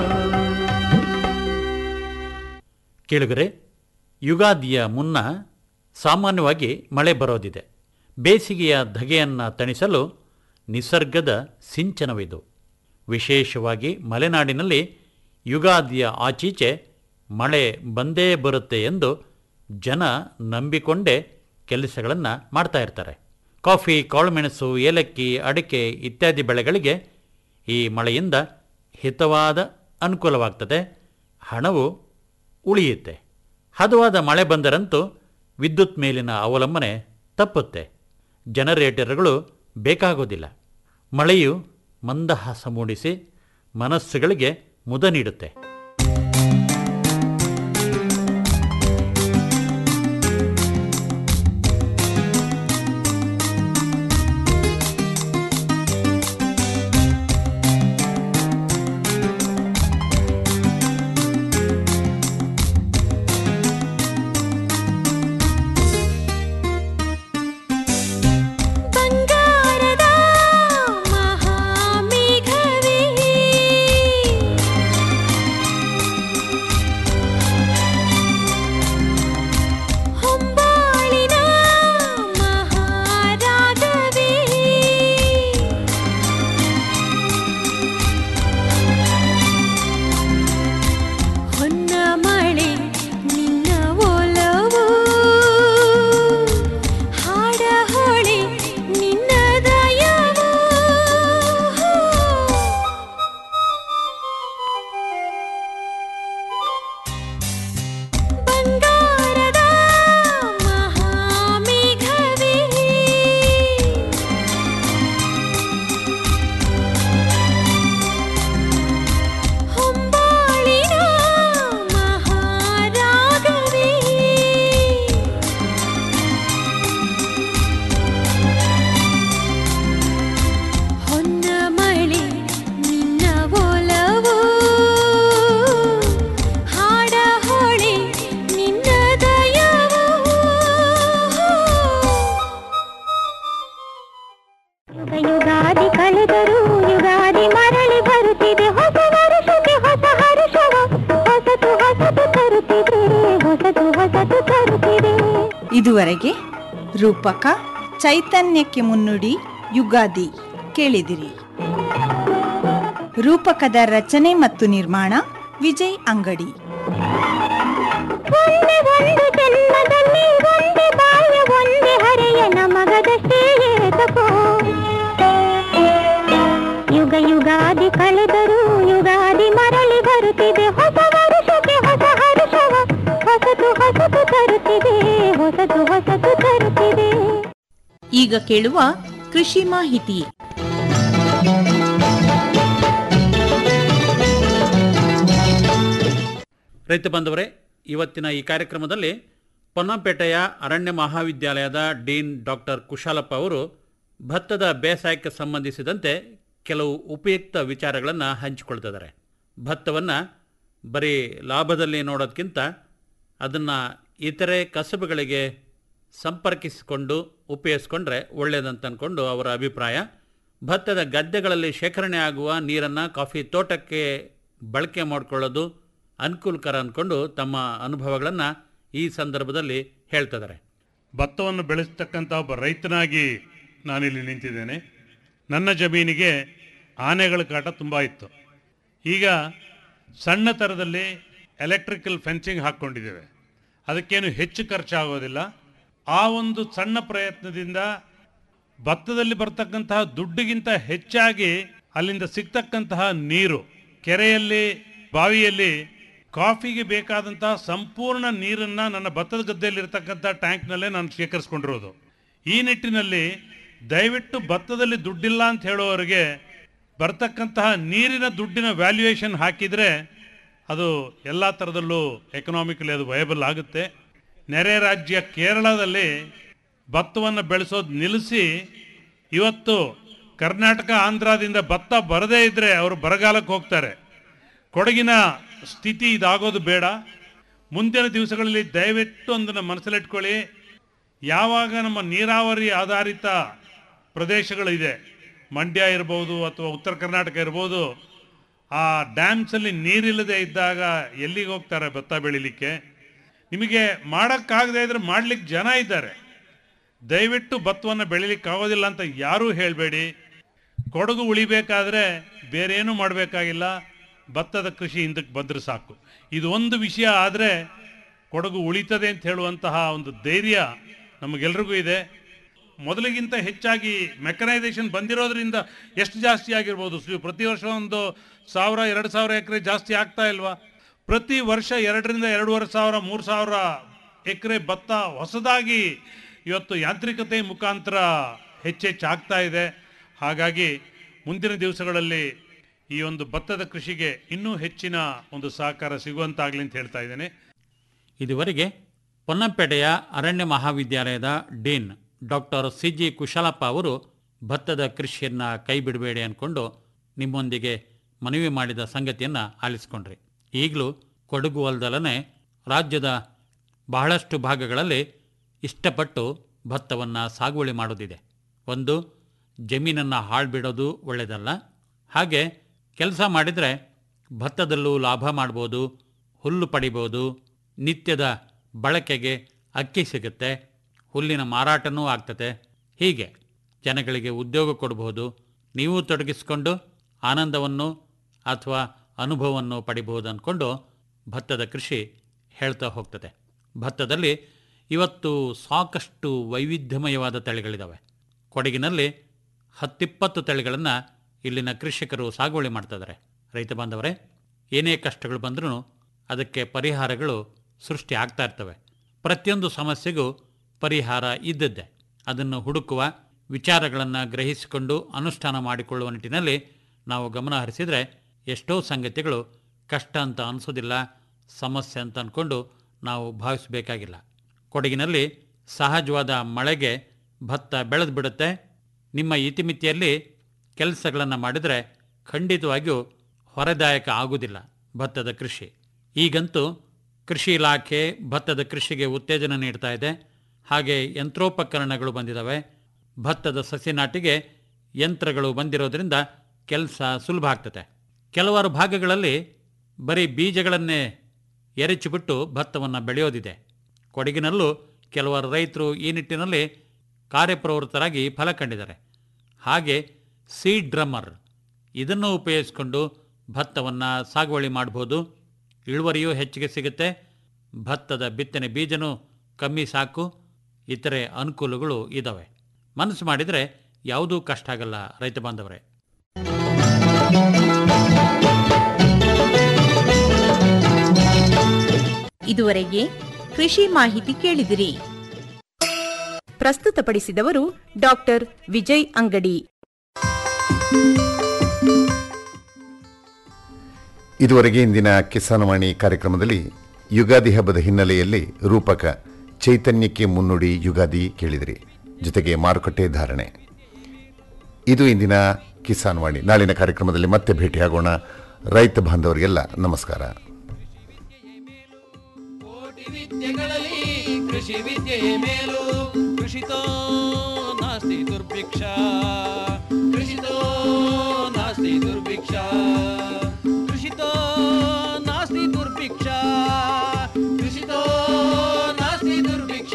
S8: ಕೇಳುಗರೆ ಯುಗಾದಿಯ ಮುನ್ನ ಸಾಮಾನ್ಯವಾಗಿ ಮಳೆ ಬರೋದಿದೆ ಬೇಸಿಗೆಯ ಧಗೆಯನ್ನು ತಣಿಸಲು ನಿಸರ್ಗದ ಸಿಂಚನವಿದು ವಿಶೇಷವಾಗಿ ಮಲೆನಾಡಿನಲ್ಲಿ ಯುಗಾದಿಯ ಆಚೀಚೆ ಮಳೆ ಬಂದೇ ಬರುತ್ತೆ ಎಂದು ಜನ ನಂಬಿಕೊಂಡೇ ಕೆಲಸಗಳನ್ನು ಮಾಡ್ತಾ ಇರ್ತಾರೆ ಕಾಫಿ ಕಾಳುಮೆಣಸು ಏಲಕ್ಕಿ ಅಡಿಕೆ ಇತ್ಯಾದಿ ಬೆಳೆಗಳಿಗೆ ಈ ಮಳೆಯಿಂದ ಹಿತವಾದ ಅನುಕೂಲವಾಗ್ತದೆ ಹಣವು ಉಳಿಯುತ್ತೆ ಹದವಾದ ಮಳೆ ಬಂದರಂತೂ ವಿದ್ಯುತ್ ಮೇಲಿನ ಅವಲಂಬನೆ ತಪ್ಪುತ್ತೆ ಜನರೇಟರ್ಗಳು ಬೇಕಾಗೋದಿಲ್ಲ ಮಳೆಯು ಮಂದಹಾಸ ಮೂಡಿಸಿ ಮನಸ್ಸುಗಳಿಗೆ ಮುದ ನೀಡುತ್ತೆ
S6: ಬಂಗಾರದ ಮಹಾಮೇಘವೇ ಹೊಂಬಾಳಿನ ಮಹಾರಾಗವೇ ಹೊನ್ನ ಮಳೆ ನಿನ್ನ ಒಲವು ಹಾಡ ಹೊಳೆ ನಿನ್ನ ದಯವು ಬಂಗಾರದ ಮಹಾಮೇಘವೇ ಹೊಂಬಾಳಿನ ಮಹಾರಾಗವೇ ಹೊನ್ನ ಮಳೆ ನಿನ್ನ ಒಲವು ಹಾಡ ಹೊಳೆ ನಿನ್ನ ದಯವು ಯುಗಾದಿ ಕಳೆದರೂ ಯುಗಾದಿ ಮರಳಿ ಬರುತ್ತಿದೆ ಹೊಸ ವರ್ಷಕ್ಕೆ ಹೊಸ ಹರುಷವ ಹೊಸತು ಹೊಸತು ತರುತ್ತಿದೆ ಹೊಸತು ಹೊಸತು ತರುತ್ತಿದೆ
S7: ಇದುವರೆಗೆ ರೂಪಕ ಚೈತನ್ಯಕ್ಕೆ ಮುನ್ನುಡಿ ಯುಗಾದಿ ಕೇಳಿದಿರಿ ರೂಪಕದ ರಚನೆ ಮತ್ತು ನಿರ್ಮಾಣ ವಿಜಯ್ ಅಂಗಡಿ
S6: ಒಂದೇ ಒಂದು ಜನ್ಮದಲ್ಲಿ ಒಂದೇ ಬಾಳ್ಯ ಒಂದೇ ಹರೆಯ ನಮಗದಷ್ಟೇ ಏತಕೋ ಯುಗ ಯುಗಾದಿ ಕಳೆದರೂ ಯುಗಾದಿ ಮರಳಿ ಬರುತ್ತಿದೆ ಹೊಸ ವರುಷಕ್ಕೆ ಹೊಸ ಹರುಷವ ಹೊಸತು ಹೊಸತು ತರುತ್ತಿದೆ ಹೊಸತು ಹೊಸತು ತರುತ್ತಿದೆ
S3: ಈಗ ಕೇಳುವ ಕೃಷಿ ಮಾಹಿತಿ
S8: ರೈತ ಬಂಧುವರೇ ಇವತ್ತಿನ ಈ ಕಾರ್ಯಕ್ರಮದಲ್ಲಿ ಪೊನ್ನಂಪೇಟೆಯ ಅರಣ್ಯ ಮಹಾವಿದ್ಯಾಲಯದ ಡೀನ್ ಡಾಕ್ಟರ್ ಕುಶಾಲಪ್ಪ ಅವರು ಭತ್ತದ ಬೇಸಾಯಕ್ಕೆ ಸಂಬಂಧಿಸಿದಂತೆ ಕೆಲವು ಉಪಯುಕ್ತ ವಿಚಾರಗಳನ್ನು ಹಂಚಿಕೊಳ್ತಿದ್ದಾರೆ ಭತ್ತವನ್ನು ಬರೀ ಲಾಭದಲ್ಲಿ ನೋಡೋದಕ್ಕಿಂತ ಅದನ್ನು ಇತರೆ ಕಸಬುಗಳಿಗೆ ಸಂಪರ್ಕಿಸಿಕೊಂಡು ಉಪಯೋಗಿಸ್ಕೊಂಡ್ರೆ ಒಳ್ಳೆಯದಂತ ಅಂದ್ಕೊಂಡು ಅವರ ಅಭಿಪ್ರಾಯ ಭತ್ತದ ಗದ್ದೆಗಳಲ್ಲಿ ಶೇಖರಣೆ ಆಗುವ ನೀರನ್ನು ಕಾಫಿ ತೋಟಕ್ಕೆ ಬಳಕೆ ಮಾಡಿಕೊಳ್ಳೋದು ಅನುಕೂಲಕರ ಅಂದ್ಕೊಂಡು ತಮ್ಮ ಅನುಭವಗಳನ್ನು ಈ ಸಂದರ್ಭದಲ್ಲಿ ಹೇಳ್ತಿದ್ದಾರೆ
S11: ಭತ್ತವನ್ನು ಬೆಳೆಸ್ತಕ್ಕಂಥ ಒಬ್ಬ ರೈತನಾಗಿ ನಾನಿಲ್ಲಿ ನಿಂತಿದ್ದೇನೆ ನನ್ನ ಜಮೀನಿಗೆ ಆನೆಗಳ ಕಾಟ ತುಂಬ ಇತ್ತು ಈಗ ಸಣ್ಣ ಥರದಲ್ಲಿ ಎಲೆಕ್ಟ್ರಿಕಲ್ ಫೆನ್ಸಿಂಗ್ ಹಾಕ್ಕೊಂಡಿದ್ದೇವೆ ಅದಕ್ಕೇನು ಹೆಚ್ಚು ಖರ್ಚಾಗೋದಿಲ್ಲ ಆ ಒಂದು ಸಣ್ಣ ಪ್ರಯತ್ನದಿಂದ ಭತ್ತದಲ್ಲಿ ಬರ್ತಕ್ಕಂತಹ ದುಡ್ಡಿಗಿಂತ ಹೆಚ್ಚಾಗಿ ಅಲ್ಲಿಂದ ಸಿಗ್ತಕ್ಕಂತಹ ನೀರು ಕೆರೆಯಲ್ಲಿ ಬಾವಿಯಲ್ಲಿ ಕಾಫಿಗೆ ಬೇಕಾದಂತಹ ಸಂಪೂರ್ಣ ನೀರನ್ನು ನನ್ನ ಭತ್ತದ ಗದ್ದೆಯಲ್ಲಿರ್ತಕ್ಕಂಥ ಟ್ಯಾಂಕ್ನಲ್ಲೇ ನಾನು ಶೇಖರಿಸ್ಕೊಂಡಿರೋದು ಈ ನಿಟ್ಟಿನಲ್ಲಿ ದಯವಿಟ್ಟು ಭತ್ತದಲ್ಲಿ ದುಡ್ಡಿಲ್ಲ ಅಂತ ಹೇಳುವವರಿಗೆ ಬರ್ತಕ್ಕಂತಹ ನೀರಿನ ದುಡ್ಡಿನ ವ್ಯಾಲ್ಯೂಯೇಷನ್ ಹಾಕಿದರೆ ಅದು ಎಲ್ಲ ಥರದಲ್ಲೂ ಎಕನಾಮಿಕಲಿ ಅದು ವಯಬಲ್ ಆಗುತ್ತೆ ನೆರೆ ರಾಜ್ಯ ಕೇರಳದಲ್ಲಿ ಭತ್ತವನ್ನು ಬೆಳೆಸೋದು ನಿಲ್ಲಿಸಿ ಇವತ್ತು ಕರ್ನಾಟಕ ಆಂಧ್ರದಿಂದ ಭತ್ತ ಬರದೇ ಇದ್ದರೆ ಅವರು ಬರಗಾಲಕ್ಕೆ ಹೋಗ್ತಾರೆ ಕೊಡಗಿನ ಸ್ಥಿತಿ ಇದಾಗೋದು ಬೇಡ ಮುಂದಿನ ದಿವಸಗಳಲ್ಲಿ ದಯವಿಟ್ಟು ಒಂದನ್ನು ಮನಸ್ಸಲ್ಲಿಟ್ಕೊಳ್ಳಿ ಯಾವಾಗ ನಮ್ಮ ನೀರಾವರಿ ಆಧಾರಿತ ಪ್ರದೇಶಗಳಿದೆ ಮಂಡ್ಯ ಇರ್ಬೋದು ಅಥವಾ ಉತ್ತರ ಕರ್ನಾಟಕ ಇರ್ಬೋದು ಆ ಡ್ಯಾಮ್ಸಲ್ಲಿ ನೀರಿಲ್ಲದೆ ಇದ್ದಾಗ ಎಲ್ಲಿಗೆ ಹೋಗ್ತಾರೆ ಭತ್ತ ಬೆಳಿಲಿಕ್ಕೆ ನಿಮಗೆ ಮಾಡೋಕ್ಕಾಗದೇ ಇದ್ರೆ ಮಾಡ್ಲಿಕ್ಕೆ ಜನ ಇದ್ದಾರೆ ದಯವಿಟ್ಟು ಭತ್ತವನ್ನು ಬೆಳಿಲಿಕ್ಕೆ ಆಗೋದಿಲ್ಲ ಅಂತ ಯಾರೂ ಹೇಳಬೇಡಿ ಕೊಡಗು ಉಳಿಬೇಕಾದ್ರೆ ಬೇರೆ ಏನೂ ಮಾಡಬೇಕಾಗಿಲ್ಲ ಭತ್ತದ ಕೃಷಿ ಹಿಂದಕ್ಕೆ ಬಂದರೆ ಸಾಕು ಇದು ಒಂದು ವಿಷಯ ಆದರೆ ಕೊಡಗು ಉಳಿತದೆ ಅಂತ ಹೇಳುವಂತಹ ಒಂದು ಧೈರ್ಯ ನಮಗೆಲ್ರಿಗೂ ಇದೆ ಮೊದಲಿಗಿಂತ ಹೆಚ್ಚಾಗಿ ಮೆಕನೈಸೇಷನ್ ಬಂದಿರೋದ್ರಿಂದ ಎಷ್ಟು ಜಾಸ್ತಿ ಆಗಿರ್ಬೋದು ಸು- ಪ್ರತಿ ವರ್ಷ ಒಂದು ಸಾವಿರ ಎರಡು ಸಾವಿರ ಎಕರೆ ಜಾಸ್ತಿ ಆಗ್ತಾ ಇಲ್ವಾ ಪ್ರತಿ ವರ್ಷ ಎರಡರಿಂದ ಎರಡೂವರೆ ಸಾವಿರ ಮೂರು ಸಾವಿರ ಎಕರೆ ಭತ್ತ ಹೊಸದಾಗಿ ಇವತ್ತು ಯಾಂತ್ರಿಕತೆ ಮುಖಾಂತರ ಹೆಚ್ಚೆಚ್ಚು ಆಗ್ತಾ ಇದೆ ಹಾಗಾಗಿ ಮುಂದಿನ ದಿವಸಗಳಲ್ಲಿ ಈ ಒಂದು ಭತ್ತದ ಕೃಷಿಗೆ ಇನ್ನೂ ಹೆಚ್ಚಿನ ಒಂದು ಸಹಕಾರ ಸಿಗುವಂತಾಗಲಿ ಅಂತ ಹೇಳ್ತಾ ಇದ್ದೇನೆ
S8: ಇದುವರೆಗೆ ಪೊನ್ನಂಪೇಟೆಯ ಅರಣ್ಯ ಮಹಾವಿದ್ಯಾಲಯದ dean doctor C G Kushalappa ಅವರು ಭತ್ತದ ಕೃಷಿಯನ್ನು ಕೈ ಬಿಡಬೇಡಿ ಅಂದ್ಕೊಂಡು ನಿಮ್ಮೊಂದಿಗೆ ಮನವಿ ಮಾಡಿದ ಸಂಗತಿಯನ್ನು ಆಲಿಸ್ಕೊಂಡ್ರಿ ಈಗಲೂ ಕೊಡಗು ಅಲ್ದಲನೆ ರಾಜ್ಯದ ಬಹಳಷ್ಟು ಭಾಗಗಳಲ್ಲಿ ಇಷ್ಟಪಟ್ಟು ಭತ್ತವನ್ನು ಸಾಗುವಳಿ ಮಾಡೋದಿದೆ ಒಂದು ಜಮೀನನ್ನು ಹಾಳು ಬಿಡೋದು ಒಳ್ಳೆಯದಲ್ಲ ಹಾಗೆ ಕೆಲಸ ಮಾಡಿದರೆ ಭತ್ತದಲ್ಲೂ ಲಾಭ ಮಾಡ್ಬೋದು ಹುಲ್ಲು ಪಡಿಬೋದು ನಿತ್ಯದ ಬಳಕೆಗೆ ಅಕ್ಕಿ ಸಿಗುತ್ತೆ ಹುಲ್ಲಿನ ಮಾರಾಟನೂ ಆಗ್ತದೆ ಹೀಗೆ ಜನಗಳಿಗೆ ಉದ್ಯೋಗ ಕೊಡಬಹುದು ನೀವು ತೊಡಗಿಸಿಕೊಂಡು ಆನಂದವನ್ನು ಅಥವಾ ಅನುಭವವನ್ನು ಪಡಿಬಹುದು ಅಂದ್ಕೊಂಡು ಭತ್ತದ ಕೃಷಿ ಹೇಳ್ತಾ ಹೋಗ್ತದೆ ಭತ್ತದಲ್ಲಿ ಇವತ್ತು ಸಾಕಷ್ಟು ವೈವಿಧ್ಯಮಯವಾದ ತಳಿಗಳಿದ್ದಾವೆ ಕೊಡಗಿನಲ್ಲಿ ಹತ್ತಿಪ್ಪತ್ತು ತಳಿಗಳನ್ನು ಇಲ್ಲಿನ ಕೃಷಿಕರು ಸಾಗುವಳಿ ಮಾಡ್ತಿದ್ದಾರೆ ರೈತ ಬಾಂಧವರೇ ಏನೇ ಕಷ್ಟಗಳು ಬಂದರೂ ಅದಕ್ಕೆ ಪರಿಹಾರಗಳು ಸೃಷ್ಟಿ ಆಗ್ತಾ ಇರ್ತವೆ ಪ್ರತಿಯೊಂದು ಸಮಸ್ಯೆಗೂ ಪರಿಹಾರ ಇದ್ದದ್ದೇ ಅದನ್ನು ಹುಡುಕುವ ವಿಚಾರಗಳನ್ನು ಗ್ರಹಿಸಿಕೊಂಡು ಅನುಷ್ಠಾನ ಮಾಡಿಕೊಳ್ಳುವ ನಿಟ್ಟಿನಲ್ಲಿ ನಾವು ಗಮನ ಹರಿಸಿದರೆ ಎಷ್ಟೋ ಸಂಗತಿಗಳು ಕಷ್ಟ ಅಂತ ಅನಿಸೋದಿಲ್ಲ ಸಮಸ್ಯೆ ಅಂತ ಅಂದ್ಕೊಂಡು ನಾವು ಭಾವಿಸಬೇಕಾಗಿಲ್ಲ ಕೊಡಗಿನಲ್ಲಿ ಸಹಜವಾದ ಮಳೆಗೆ ಭತ್ತ ಬೆಳೆದು ಬಿಡುತ್ತೆ ನಿಮ್ಮ ಇತಿಮಿತಿಯಲ್ಲಿ ಕೆಲಸಗಳನ್ನು ಮಾಡಿದರೆ ಖಂಡಿತವಾಗಿಯೂ ಹೊರೆದಾಯಕ ಆಗುವುದಿಲ್ಲ ಭತ್ತದ ಕೃಷಿ ಈಗಂತೂ ಕೃಷಿ ಇಲಾಖೆ ಭತ್ತದ ಕೃಷಿಗೆ ಉತ್ತೇಜನ ನೀಡ್ತಾ ಇದೆ ಹಾಗೆ ಯಂತ್ರೋಪಕರಣಗಳು ಬಂದಿದ್ದಾವೆ ಭತ್ತದ ಸಸಿ ನಾಟಿಗೆ ಯಂತ್ರಗಳು ಬಂದಿರೋದ್ರಿಂದ ಕೆಲಸ ಸುಲಭ ಆಗ್ತದೆ ಕೆಲವಾರು ಭಾಗಗಳಲ್ಲಿ ಬರೀ ಬೀಜಗಳನ್ನೇ ಎರಚಿಬಿಟ್ಟು ಭತ್ತವನ್ನು ಬೆಳೆಯೋದಿದೆ ಕೊಡಗಿನಲ್ಲೂ ಕೆಲವಾರು ರೈತರು ಈ ನಿಟ್ಟಿನಲ್ಲಿ ಕಾರ್ಯಪ್ರವೃತ್ತರಾಗಿ ಫಲ ಕಂಡಿದ್ದಾರೆ ಹಾಗೆ ಸೀಡ್ ಡ್ರಮ್ಮರ್ ಇದನ್ನು ಉಪಯೋಗಿಸಿಕೊಂಡು ಭತ್ತವನ್ನು ಸಾಗುವಳಿ ಮಾಡ್ಬೋದು ಇಳುವರಿಯೂ ಹೆಚ್ಚಿಗೆ ಸಿಗುತ್ತೆ ಭತ್ತದ ಬಿತ್ತನೆ ಬೀಜನೂ ಕಮ್ಮಿ ಸಾಕು ಇತರೆ ಅನುಕೂಲಗಳು ಇದ್ದಾವೆ ಮನಸ್ಸು ಮಾಡಿದರೆ ಯಾವುದೂ ಕಷ್ಟ ಆಗಲ್ಲ ರೈತ ಬಾಂಧವರೇ
S3: ಇದುವರೆಗೆ ಕೃಷಿ ಮಾಹಿತಿ ಕೇಳಿದಿರಿ
S7: ಪ್ರಸ್ತುತಪಡಿಸಿದವರು ಡಾಕ್ಟರ್ ವಿಜಯ್ ಅಂಗಡಿ
S2: ಇದುವರೆಗೆ ಇಂದಿನ ಕಿಸಾನವಾಣಿ ಕಾರ್ಯಕ್ರಮದಲ್ಲಿ ಯುಗಾದಿ ಹಬ್ಬದ ಹಿನ್ನೆಲೆಯಲ್ಲಿ ರೂಪಕ ಚೈತನ್ಯಕ್ಕೆ ಮುನ್ನುಡಿ ಯುಗಾದಿ ಕೇಳಿದಿರಿ ಜೊತೆಗೆ ಮಾರುಕಟ್ಟೆ ಧಾರಣೆ ಇದು ಇಂದಿನ ಕಿಸಾನ್ ವಾಣಿ ನಾಳಿನ ಕಾರ್ಯಕ್ರಮದಲ್ಲಿ ಮತ್ತೆ ಭೇಟಿಯಾಗೋಣ ರೈತ ಬಾಂಧವರಿಗೆಲ್ಲ ನಮಸ್ಕಾರ
S5: ವಿದ್ಯೆಗಳಲ್ಲಿ ಕೃಷಿ ವಿದ್ಯೆಯೇ ಮೇಲು ಕೃಷಿತೋ ನಾಸ್ತಿ ದುರ್ಭಿಕ್ಷ ಕೃಷಿತೋ ನಾಸ್ತಿ ದುರ್ಭಿಕ್ಷ ಕೃಷಿತೋ ನಾಸ್ತಿ ದುರ್ಭಿಕ್ಷ ಕೃಷಿತೋ ನಾಸ್ತಿ ದುರ್ಭಿಕ್ಷ